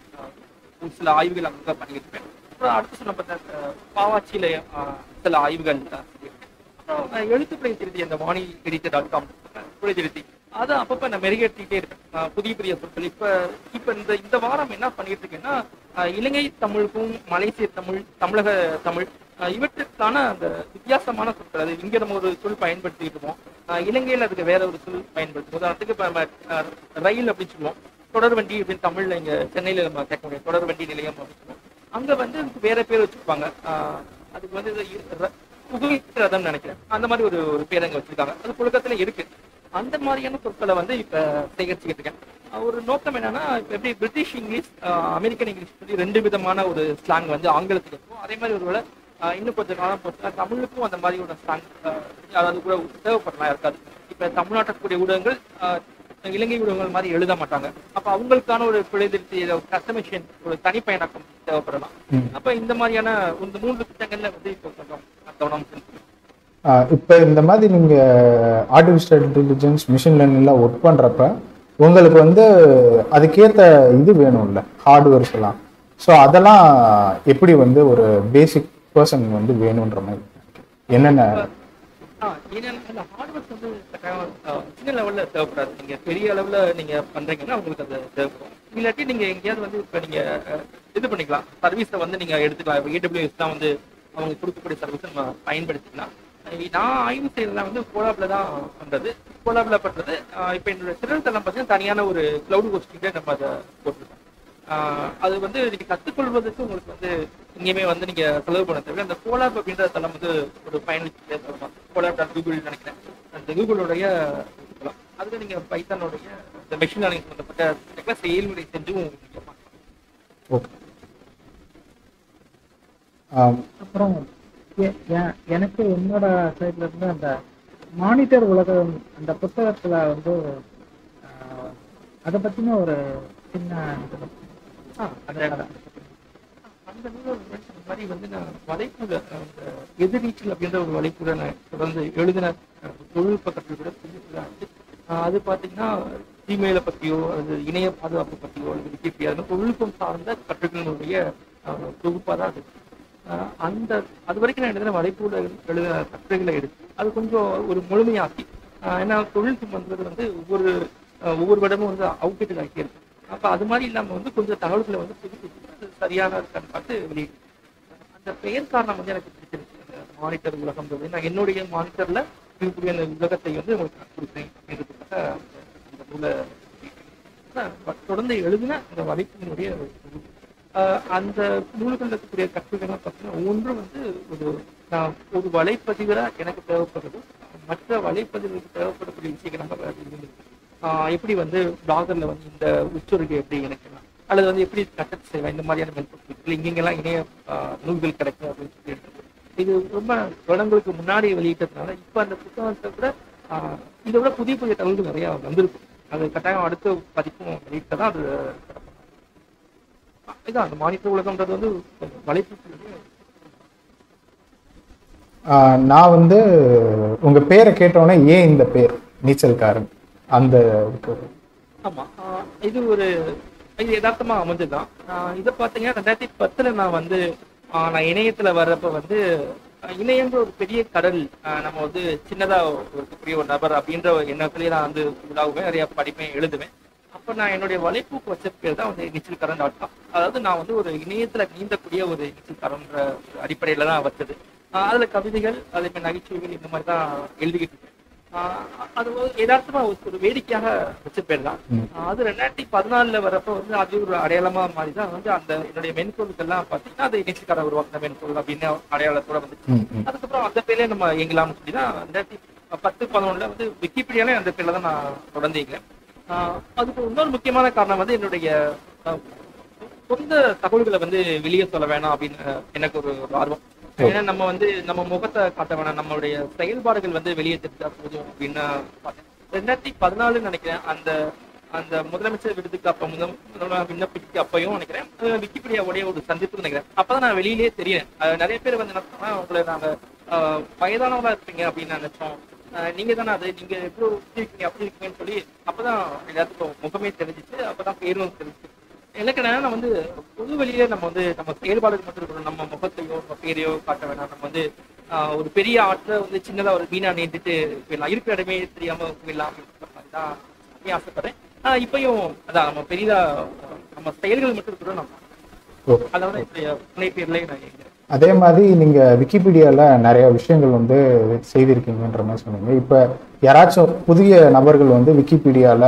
ஒரு சில ஆய்வுகள் அங்கே தான் பண்ணிட்டு இருக்கேன் அப்புறம் அடுத்து சொன்ன பார்த்தா பாவாச்சியில அஹ், சில ஆய்வுகள் அஹ், செஞ்சிருக்கேன். அப்புறம் நான் எழுத்துப்பிழை திருத்தி அந்த வாணி எடிட்டர் டாட் காம் பிழை திருத்தி அதை அப்பப்போ நான் மெருகேற்றிக்கிட்டே இருக்கேன் அஹ், புதிய புதிய சொற்கள் இப்போ இப்போ இந்த இந்த வாரம் என்ன பண்ணிட்டு இருக்கேன்னா அஹ், இலங்கை தமிழுக்கும் மலேசிய தமிழ் தமிழக தமிழ் அஹ், இவற்றுக்கான அந்த வித்தியாசமான சொற்கள் அது இங்கே நம்ம ஒரு சொல் பயன்படுத்திட்டு இருக்கோம் அஹ், இலங்கையில் அதுக்கு வேற ஒரு சொல் பயன்படுத்தும் உதாரணத்துக்கு இப்போ நம்ம அஹ், ரயில் அப்படின்னு சொல்லுவோம் தொடர்வண்டி அப்படின்னு தமிழ்ல இங்க சென்னையில நம்ம கேட்க முடியும் தொடர்வண்டி நிலையம் அப்படின்னு சொல்லுவோம் அங்க வந்து அதுக்கு வேற பேர் வச்சிருப்பாங்க ஆஹ் அதுக்கு வந்து இது இ- ர- புகையிரதம் ரதம் நினைக்கிறேன் அந்த மாதிரி ஒரு ஒரு பேர் அங்க வச்சிருக்காங்க அது புழக்கத்துல இருக்கு அந்த மாதிரியான சொற்களை வந்து இப்ப சேகரிச்சுக்கிட்டு இருக்கேன் ஆஹ் ஒரு நோக்கம் என்னன்னா இப்ப எப்படி பிரிட்டிஷ் இங்கிலீஷ் ஆஹ் அமெரிக்கன் இங்கிலீஷ் சொல்லி ரெண்டு விதமான ஒரு ஸ்லாங் வந்து ஆங்கிலத்துக்கு இருக்கும் அதே மாதிரி ஒருவேளை ஆஹ் இன்னும் கொஞ்சம் காலம் போச்சுன்னா தமிழுக்கும் அந்த மாதிரி ஒரு ஸ்லாங் அதாவது கூட தேவைப்படலாம் இருக்காது இப்ப தமிழ்நாட்டுக்கூடிய ஊடகங்கள் ஆஹ் இலங்கை ஊடகங்கள் மாதிரி எழுத மாட்டாங்க அப்ப அவங்களுக்கான ஒரு பிழை திருத்தி கஸ்டமைசேஷன் ஒரு தனிப்பயனாக்கம் தேவைப்படலாம் ம். அப்ப இந்த மாதிரியான இந்த மூன்று திட்டங்கள்ல வந்து இப்போ கொஞ்சம் கவனம் செலுத்தணும் ஆஹ் இப்ப இந்த மாதிரி நீங்க ஆர்டிஃபிஷியல் இன்டெலிஜென்ஸ் மிஷின் லேர்னிங்ல ஒர்க் பண்றப்ப உங்களுக்கு வந்து அதுக்கேத்த இது வேணும்ல ஹார்ட்வேர்ஸ் எல்லாம் ஸோ அதெல்லாம் எப்படி வந்து ஒரு பேசிக் பர்சன் வந்து வேணுன்ற மாதிரி என்னென்ன ஆ, ஏன்னா இந்த ஹார்ட்வேர்ஸ் வந்து கட்டாயம், ஆ, சின்ன லெவல்ல தேவைப்படாது நீங்க பெரிய அளவுல நீங்க பண்றீங்கன்னா உங்களுக்கு அது தேவைப்படும் இல்லாட்டி நீங்க எங்கேயாவது வந்து இப்ப நீங்க அஹ், இது பண்ணிக்கலாம் சர்வீஸை வந்து நீங்க எடுத்துக்கலாம் இப்போ ஏடபிள்யூஎஸ் தான் வந்து அவங்க கொடுக்கக்கூடிய சர்வீஸை நம்ம பயன்படுத்திக்கலாம் அஹ் நான் ஆய்வு செய்யறதுலாம் வந்து கோலாப்ல தான் பண்றது கோலாப்ல பண்றது ஆஹ் இப்ப என்னோட திறன் தளம் பார்த்தீங்கன்னா தனியான ஒரு கிளவுட் ஹோஸ்டிங்க நம்ம அதை போட்டிருக்கோம் ஆஹ் அது வந்து நீங்க கத்துக்கொள்வதற்கு உங்களுக்கு வந்து எங்கேயுமே வந்து நீங்க செலவு பண்ண தேவை அந்த கோலாப் அப்படின்ற தளம் வந்து ஒரு பயணிச்சு கோலாப் டாட் கூகுள் நினைக்கிறேன் அந்த கூகுளுடைய தளம் அதுல நீங்க பைத்தானுடைய இந்த மெஷின் லேர்னிங் சம்பந்தப்பட்ட செயல்முறை செஞ்சும் நீங்க பண்ணலாம். ஓகே ஆம், அப்புறம் எ- எ- எனக்கு என்னோட சைட்ல இருந்து அந்த மானிட்டர் உலகம் அந்த புத்தகத்துல வந்து ஆஹ், அதை பத்தின ஒரு சின்ன இது. ஆ, அந்த அந்த நூலை இந்த மாதிரி வந்து நான் வலைப்புல அந்த எதிர்நீச்சல் அப்படின்ற ஒரு வலைப்புல நான் தொடர்ந்து எழுதின அஹ், தொழில்நுட்ப கட்டுரை கூட புதுசுதான் இருக்கு. ஆஹ் அது பார்த்தீங்கன்னா ஜிமெயிலை பற்றியோ அல்லது இணைய பாதுகாப்பு பற்றியோ அல்லது விக்கிபீடியா அந்த தொழில்நுட்பம் சார்ந்த கட்டுரைகளுடைய தொகுப்பாக தான் அது ஆஹ் அந்த அது வரைக்கும் நான் எழுதின வலைப்புல எழுதின கட்டுரைகளை எடுத்து அது கொஞ்சம் ஒரு முழுமையாக்கி ஆஹ் ஏன்னா தொழில்நுட்பம் வந்தது வந்து ஒவ்வொரு ஆஹ் ஒவ்வொரு இடமும் வந்து அவுட்டேட்டட் ஆக்கி இருக்கு அப்ப அது மாதிரி இல்லாம வந்து கொஞ்சம் தகவல்களை வந்து புதுப்பிச்சு அது சரியான இருக்கான்னு பார்த்து வெளியிட்டு அந்த பெயர் காரணம் வந்து எனக்கு பிடிச்சிருக்கு மானிட்டர் உலகம்ன்றது நான் என்னுடைய மானிட்டர்ல இருக்கக்கூடிய அந்த உலகத்தை வந்து உங்களுக்கு நான் கொடுக்குறேன் அப்படின்றதுக்காக அந்த- அந்த நூலை நான் தொடர்ந்து எழுதின அந்த வலைப்பினுடைய ஒரு நூல். ஆஹ் அந்த நூல்களில் இருக்கக்கூடிய கட்டுரைகள்லாம் பார்த்தீங்கன்னா ஒவ்வொன்றும் வந்து ஒரு நான் ஒரு வலைப்பதிவரா எனக்கு தேவைப்படுறது மற்ற வலைப்பதிவுக்கு தேவைப்படக்கூடிய விஷயங்கள் நம்ம அதில் இருந்திருக்கு ஆஹ் எப்படி வந்து பிளாகர்ல வந்து இந்த உச்சொருகை எப்படி இணைக்கலாம் அல்லது வந்து எப்படி கட்டட் செய்வேன் இந்த மாதிரியான மென்பொருட்கள் இங்கெங்கெல்லாம் இணைய ஆஹ் நூல்கள் கிடைக்கும் அப்படின்னு சொல்லி எடுத்து இது ரொம்ப வருடங்களுக்கு முன்னாடி வெளியிட்டதுனால இப்போ அந்த புத்தகத்தை கூட ஆஹ் இதை விட புதிய புதிய தகவல்கள் நிறைய வந்திருக்கும் அது கட்டாயம் அடுத்த பதிப்பும் வெளியிட்ட தான் அது கிடக்கும். இதான் அந்த மானிட்டர் உலகம்ன்றது வந்து வலைப்பு ஆஹ் நான் வந்து உங்க பேரை கேட்டோன்னே ஏன் இந்த பேர் நீச்சல்காரன் அந்த இதுக்கு ஆமா ஆஹ் இது ஒரு இது யதார்த்தமா அமைஞ்சுதான் ஆஹ் இதை பார்த்தீங்கன்னா ரெண்டாயிரத்தி பத்துல நான் வந்து ஆஹ் நான் இணையத்துல வர்றப்ப வந்து ஆஹ் இணையன்ற ஒரு பெரிய கடல் ஆஹ் நம்ம வந்து சின்னதா இருக்கக்கூடிய ஒரு நபர் அப்படின்ற ஒரு எண்ணத்திலேயே நான் வந்து உள்ளாகுவேன் நிறைய படிப்பேன் எழுதுவேன் அப்ப நான் என்னுடைய வலைப்பூக்கு வச்ச பேர் தான் வந்து நீச்சல்காரன் டாட் காம் அதாவது நான் வந்து ஒரு இணையத்துல நீந்தக்கூடிய ஒரு நீச்சல்காரன்ற ஒரு அடிப்படையில தான் வச்சது ஆஹ் அதுல கவிதைகள் அதே மாதிரி நகைச்சுவைகள் இந்த மாதிரி தான் எழுதிக்கிட்டு இருக்கேன் ஆஹ் அது ஒரு யதார்த்தமா ஒரு- ஒரு வேடிக்கையாக வச்ச பேர் தான் ம். ஆஹ் அது ரெண்டாயிரத்தி பதினாலுல வரப்ப வந்து அது ஒரு அடையாளமா மாதிரி தான் வந்து அந்த என்னுடைய மென்பொருட்கள்லாம் பார்த்தீங்கன்னா அது இணைச்சிக்கார உருவாக்கின மென்பொருள் அப்படின்னு அடையாளத்தோட வந்துச்சு ம், ம். அதுக்கப்புறம் அந்த பேர்லயே நம்ம இயங்கலாம்னு சொல்லி தான் ரெண்டாயிரத்தி பத்து பதினொன்றுல வந்து விக்கிபீடியாலே அந்த பேர்ல தான் நான் தொடர்ந்து இயங்குறேன் ஆஹ் அதுக்கு இன்னொரு முக்கியமான காரணம் வந்து என்னுடைய ஆஹ் சொந்த தகவல்களை வந்து வெளியே சொல்ல வேணாம் அப்படின்னு எனக்கு ஒரு ஒரு ஆர்வம் ஏன்னா நம்ம வந்து நம்ம முகத்தை காட்ட வேணாம் நம்மளுடைய செயல்பாடுகள் வந்து வெளியே தெரிஞ்சா போதும் அப்படின்னு பார்த்தேன் ரெண்டாயிரத்தி பதினாலுன்னு நினைக்கிறேன் அந்த அந்த முதலமைச்சர் விருதுக்கு அப்ப முதல் முதல்வர் விண்ணப்பிக்க அப்பையும் நினைக்கிறேன் அஹ் விக்கிபீடியாவுடைய ஒரு சந்திப்பு நினைக்கிறேன் அப்பதான் நான் வெளியிலேயே தெரியறேன் அஹ் நிறைய பேர் வந்து என்ன சொன்னா உங்களை நாங்க ஆஹ் வயதானவங்களா இருப்பீங்க அப்படின்னு நினைச்சோம் ஆஹ் நீங்க தானே அது நீங்க எப்படி இப்படி இருக்கீங்க அப்படி இருக்கீங்கன்னு சொல்லி அப்பதான் எல்லாத்துக்கும் முகமே தெரிஞ்சிச்சு அப்பதான் பேரும் தெரிஞ்சிச்சு எனக்கு என்னன்னா நான் வந்து பொது வெளியில நம்ம வந்து நம்ம செயல்பாடுக்கு மட்டும் இருக்கணும் நம்ம முகத்தையோ நம்ம பேரையோ காட்ட வேணாம் நம்ம வந்து ஆஹ் ஒரு பெரிய ஆற்றை வந்து சின்னதா ஒரு வீணா நீந்துட்டு போயிடலாம் இருக்கிற இடமே தெரியாம போயிடலாம் அப்படின்ற மாதிரி தான் நான் ஆசைப்படுறேன் ஆஹ் இப்பயும் அதான் நம்ம பெரிதா நம்ம செயல்கள் மட்டும் இருக்கணும் நம்ம ஓகே அதாவது இப்படி புனை பேர்லயே நான் கேட்கிறேன் அதே மாதிரி நீங்க விக்கிபீடியால நிறைய விஷயங்கள் வந்து செய்திருக்கீங்கன்ற மாதிரி சொன்னீங்க இப்ப யாராச்சும் புதிய நபர்கள் வந்து விக்கிபீடியால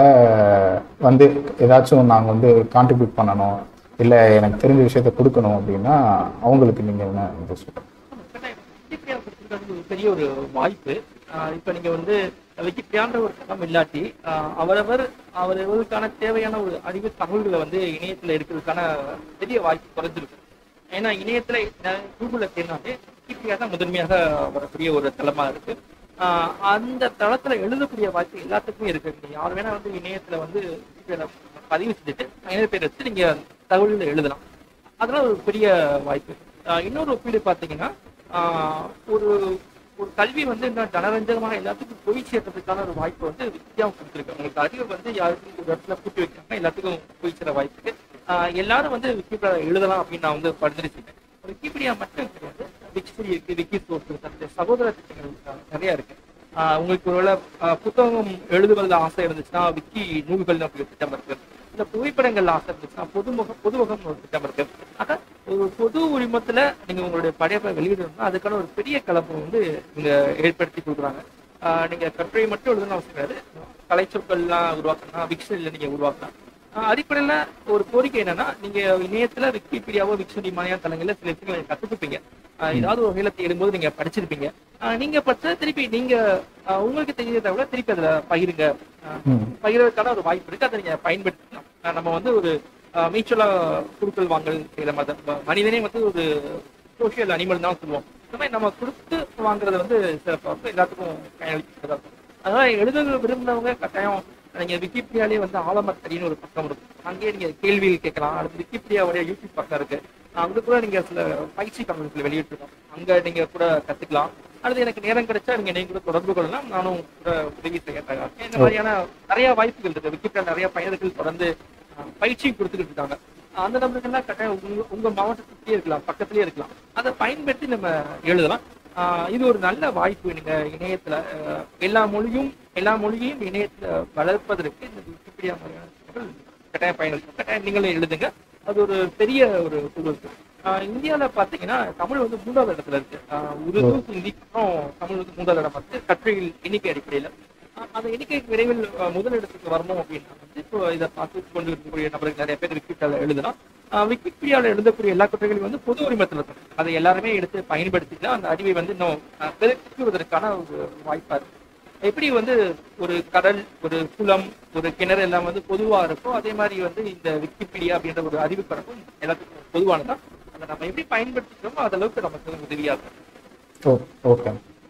வந்து ஏதாச்சும் நாங்க வந்து கான்ட்ரிபியூட் பண்ணணும் இல்ல எனக்கு தெரிஞ்ச விஷயத்த கொடுக்கணும் அப்படின்னா அவங்களுக்கு நீங்க என்ன இது சொல்றீங்க விக்கிபீடியா கொடுத்துருக்கிறது ஒரு பெரிய ஒரு வாய்ப்பு ஆஹ் இப்ப நீங்க வந்து விக்கிபீடியான்ற ஒரு தளம் இல்லாட்டி ஆஹ் அவரவர் அவரவருக்கான தேவையான ஒரு அறிவு தகவல்களை வந்து இணையத்துல இருக்கிறதுக்கான பெரிய வாய்ப்பு குறைஞ்சிருக்கு ஏன்னா இணையத்துல நான் கூகுள்ல தேடினாலே விக்கிபீடியா தான் முதன்மையாக வரக்கூடிய ஒரு தளமா இருக்கு ஆஹ் அந்த தளத்துல எழுதக்கூடிய வாய்ப்பு எல்லாத்துக்குமே இருக்கு நீங்க யார் வேணா வந்து இணையத்துல வந்து விக்கிபீடியால பதிவு செஞ்சுட்டு இணைய பேர் வச்சு நீங்க தகவல்களை எழுதலாம் அதெல்லாம் ஒரு பெரிய வாய்ப்பு ஆஹ் இன்னொரு ஒப்பீடு பார்த்தீங்கன்னா ஆஹ் ஒரு ஒரு கல்வி வந்து இன்னும் ஜனரஞ்சகமாக எல்லாத்துக்கும் போய் சேர்றதுக்கான ஒரு வாய்ப்பு வந்து வித்தியாசம் கொடுத்துருக்கு உங்களுக்கு அறிவு வந்து யாருக்கும் ஒரு இடத்துல கூட்டி வைக்காம எல்லாத்துக்கும் போய் சேர வாய்ப்பு ஆஹ் எல்லாரும் வந்து விக்கிபீடியா எழுதலாம் அப்படின்னு நான் வந்து பரிந்துரைச்சிட்டேன் விக்கிபீடியா மட்டும் கிடையாது விக்கிபீடி இருக்கு விக்கி சோர்ஸ் இருக்கு சகோதர திட்டங்கள் ஆஹ் நிறைய இருக்கு ஆஹ் உங்களுக்கு ஒருவேளை ஆஹ் புத்தகம் எழுதுவதில் ஆசை இருந்துச்சுன்னா விக்கி நூல்கள் அப்படி ஒரு திட்டம் இருக்கு இந்த புகைப்படங்கள் ஆசை இருந்துச்சுன்னா பொதுமுக பொதுமுகம் ஒரு திட்டம் இருக்கு ஆக ஒரு பொது உரிமத்துல நீங்க உங்களுடைய படைப்பை வெளியிடணும்னா அதுக்கான ஒரு பெரிய கலப்பை வந்து இங்க ஏற்படுத்தி கொடுக்குறாங்க ஆஹ் நீங்க கட்டுரை மட்டும் எழுதணும் அவசியம் கிடையாது கலைச்சொற்கள்லாம் உருவாக்கணும் விக்ஷனில் நீங்க உருவாக்கலாம் ஆஹ் அடிப்படையில ஒரு கோரிக்கை என்னன்னா நீங்க இணையத்துல விக்கிபீடியாவோ விக்ஷனரி மாதிரியான தளங்கள்ல சில விஷயங்களை நீங்க கத்துக்குப்பீங்க ஆஹ் ஏதாவது ஒரு வகையில தேடும்போது நீங்க படிச்சிருப்பீங்க ஆஹ் நீங்க படிச்சா திருப்பி நீங்க ஆஹ் உங்களுக்கு தெரியறதை விட திருப்பி அதுல பகிருங்க ஆஹ் ம். பகிர்வதற்கான ஒரு வாய்ப்பு இருக்கு அதை நீங்க பயன்படுத்தலாம் ஆஹ் நம்ம வந்து ஒரு மீச்சுவலா குடுக்கல் வாங்கல் செய்யற மத ம- மனிதனே வந்து ஒரு சோஷியல் அனிமல் தான் சொல்லுவோம் இந்த மாதிரி நம்ம கொடுத்து வாங்குறது வந்து சிறப்பா இருக்கும் எல்லாத்துக்கும் பயனளிக்கிறதா இருக்கும் அதனால எழுத விரும்பினவங்க கட்டாயம் நீங்க விக்கிபீடியாலே வந்து ஆலமத்தடின்னு ஒரு பக்கம் இருக்கும் அங்கேயே நீங்க கேள்விகள் கேட்கலாம் அடுத்து விக்கிபீடியாவுடைய யூடியூப் பக்கம் இருக்கு அங்க கூட நீங்க சில பயிற்சி கம்பெனிகள் வெளியிட்டிருக்கோம் அங்க நீங்க கூட கத்துக்கலாம் அடுத்து எனக்கு நேரம் கிடைச்சா நீங்க நீங்க கூட தொடர்பு கொள்ளலாம் நானும் கூட உதவி செய்ய தயாரா இருக்கேன். இந்த மாதிரியான நிறைய வாய்ப்புகள் இருக்கு விக்கிபீடியா நிறைய பயனர்கள் தொடர்ந்து அஹ், பயிற்சி கொடுத்துக்கிட்டு இருக்காங்க அந்த நபர்கள்லாம் கட்டாயம் உங்க உங்க மாவட்டத்திலேயே இருக்கலாம் பக்கத்திலேயே இருக்கலாம் அதை பயன்படுத்தி நம்ம எழுதலாம் ஆஹ் இது ஒரு நல்ல வாய்ப்பு நீங்க இணையத்துல அஹ், எல்லா மொழியும் எல்லா மொழியையும் இணையத்துல வளர்ப்பதற்கு இந்த விக்கிபீடியா மாதிரியான விஷயங்கள் கட்டாயம் பயன்படுத்தும் கட்டாயம் நீங்களே எழுதுங்க அது ஒரு பெரிய ஒரு குழு இருக்கு ஆஹ் இந்தியால பாத்தீங்கன்னா தமிழ் வந்து மூன்றாவது இடத்துல இருக்கு ஆஹ் உருது ஹிந்தி அப்புறம் தமிழ் வந்து மூன்றாவது இடம் வந்து கற்றையில் எண்ணிக்கை அடிப்படையில ஆஹ் அந்த எண்ணிக்கை விரைவில் ஆஹ் முதல் இடத்துக்கு வரணும் அப்படின்னா வந்து இப்போ இதை பார்த்து கொண்டு இருக்கக்கூடிய நபர்கள் நிறைய பேர் விக்கிபீடியால எழுதலாம் ஆஹ் விக்கிபீடியால எழுதக்கூடிய எல்லா கட்டுரைகளும் வந்து பொது உரிமத்தில் இருக்கும் அதை எல்லாருமே எடுத்து பயன்படுத்திக்கலாம் அந்த அறிவை வந்து இன்னும் ஆஹ் பெருக்குவதற்கான ஒரு வாய்ப்பா இருக்கு எப்படி வந்து ஒரு கடல் ஒரு குளம் ஒரு கிணறு எல்லாம் வந்து பொதுவா இருக்கோ அதே மாதிரி வந்து இந்த விக்கிபீடியா அப்படின்ற ஒரு அறிவு பரப்பும் எல்லாத்துக்கும் பொதுவானதான் அதை நம்ம எப்படி பயன்படுத்திக்கிறோமோ அந்த அளவுக்கு நமக்கு உதவியா இருக்கும் ஓ ஓகே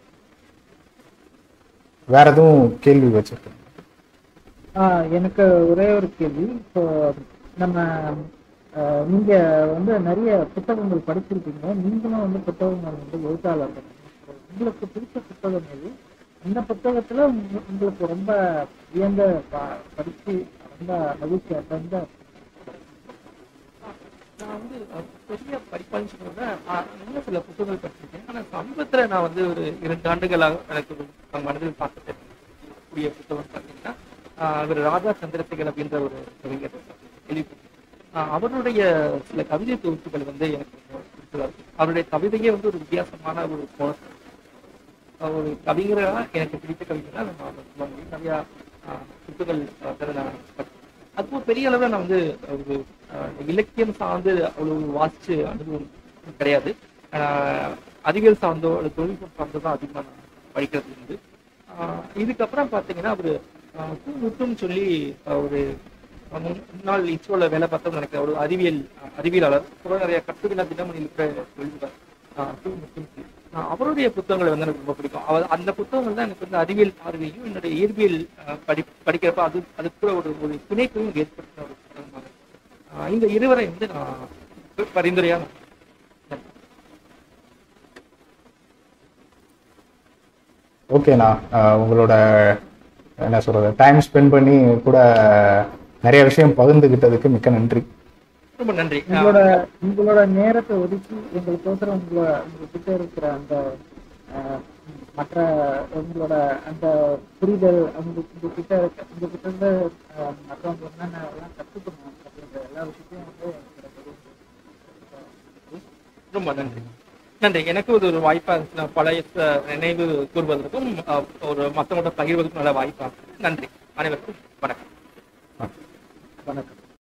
வேற எதுவும் கேள்வி வச்சிருக்கேன் ஆஹ் எனக்கு ஒரே ஒரு கேள்வி இப்போ நம்ம ஆஹ் நீங்க வந்து நிறைய புத்தகங்கள் படிச்சிருக்கீங்க நீங்களும் வந்து புத்தகங்கள் வந்து எழுத்தாளர்கள் உங்களுக்கு பிடிச்ச புத்தகம் எது அந்த புத்தகத்துல உங்க- உங்களுக்கு ரொம்ப வியந்த ப- படிச்சு ரொம்ப மகிழ்ச்சியா தந்த நான் வந்து அஹ், பெரிய படிப்பாளின்னு சொல்றத இன்னும் சில புத்தகங்கள் படிச்சிருக்கேன் ஆனா சமீபத்துல நான் வந்து ஒரு இரண்டு ஆண்டுகளாக எனக்கு ஒரு மனதில் பார்த்துட்டு கூடிய புத்தகம் பார்த்தீங்கன்னா ஆஹ், அவர் ராஜா சந்திரசேகர் அப்படின்ற ஒரு கவிஞர் கேள்விப்பட்டிருக்கேன். ஆஹ், அவருடைய சில கவிதை தொகுப்புகள் வந்து எனக்கு ரொம்ப பிடிச்சதா இருக்கு அவருடைய கவிதையே வந்து ஒரு வித்தியாசமான ஒரு கோணம் ஒரு கவிஞரா எனக்கு பிடித்த கவிஞரா நம்ம அதை சொல்ல முடியும் நிறைய ஆஹ், புத்தகங்கள் ஆஹ், நான் படிச்சேன். அது ஒரு பெரிய அளவில் நான் வந்து ஒரு ஆஹ், இலக்கியம் சார்ந்து அவ்வளவு வாசிச்சு அனுபவம் கிடையாது ஆஹ், அறிவியல் சார்ந்தோ அல்லது தொழில்நுட்பம் சார்ந்தோ தான் அதிகமாக நான் படிக்கிறது உண்டு ஆஹ், இதுக்கப்புறம் பார்த்தீங்கன்னா அவர் பூ முத்துன்னு சொல்லி ஆஹ், ஒரு முன்- முன்னாள் இஸ்ரோல வேலை பார்த்தோம்னு நினைக்கிறேன் ஒரு அறிவியல் ஆஹ், அறிவியலாளர் கூட நிறைய கட்டுரைகள் தினமணியில் கூட எழுதுவார் ஆஹ், பூ முத்துன்னு சொல்லி. ஆஹ், அவருடைய புத்தகங்கள் வந்து எனக்கு ரொம்ப பிடிக்கும் அவர் அந்த புத்தகங்கள் தான் எனக்கு வந்து அறிவியல் பார்வையும் என்னுடைய இயற்பியல் ஆஹ், படி படிக்கிறப்ப அது அது கூட ஒரு ஒரு பிணைப்பையும் ஏற்படுத்தின ஒரு புத்தகமாக இருக்கு. ஆஹ், இந்த இருவரை வந்து நான் பரிந்துரையாக ஓகே ஓகேண்ணா அஹ் உங்களோட என்ன சொல்றது டைம் ஸ்பெண்ட் பண்ணி கூட நிறைய விஷயம் பகிர்ந்துக்கிட்டதுக்கு மிக்க நன்றி ரொம்ப நன்றி ஆ, உங்களோட உங்களோட நேரத்தை ஒதுக்கி எங்களுக்கோசரம் உங்களோட உங்ககிட்ட இருக்கிற அந்த அஹ், மற்ற உங்களோட அந்த புரிதல் அவங்க உங்ககிட்ட இருக்க உங்ககிட்ட இருந்து அஹ், மற்றவங்க என்னென்ன எல்லாம் கற்றுக்கணும் அப்படின்ற எல்லா விஷயத்தையும் வந்து எங்களுக்கு தெரியும். ரொம்ப நன்றி நன்றி எனக்கு இது ஒரு வாய்ப்பா இருந்துச்சு நான் பழைய ச- நினைவு கூறுவதற்கும் ஆ, ஒரு மற்றவங்களோட பகிர்வதற்கும் நல்ல வாய்ப்பா இருந்துச்சு நன்றி அனைவருக்கும் வணக்கம் வணக்கம்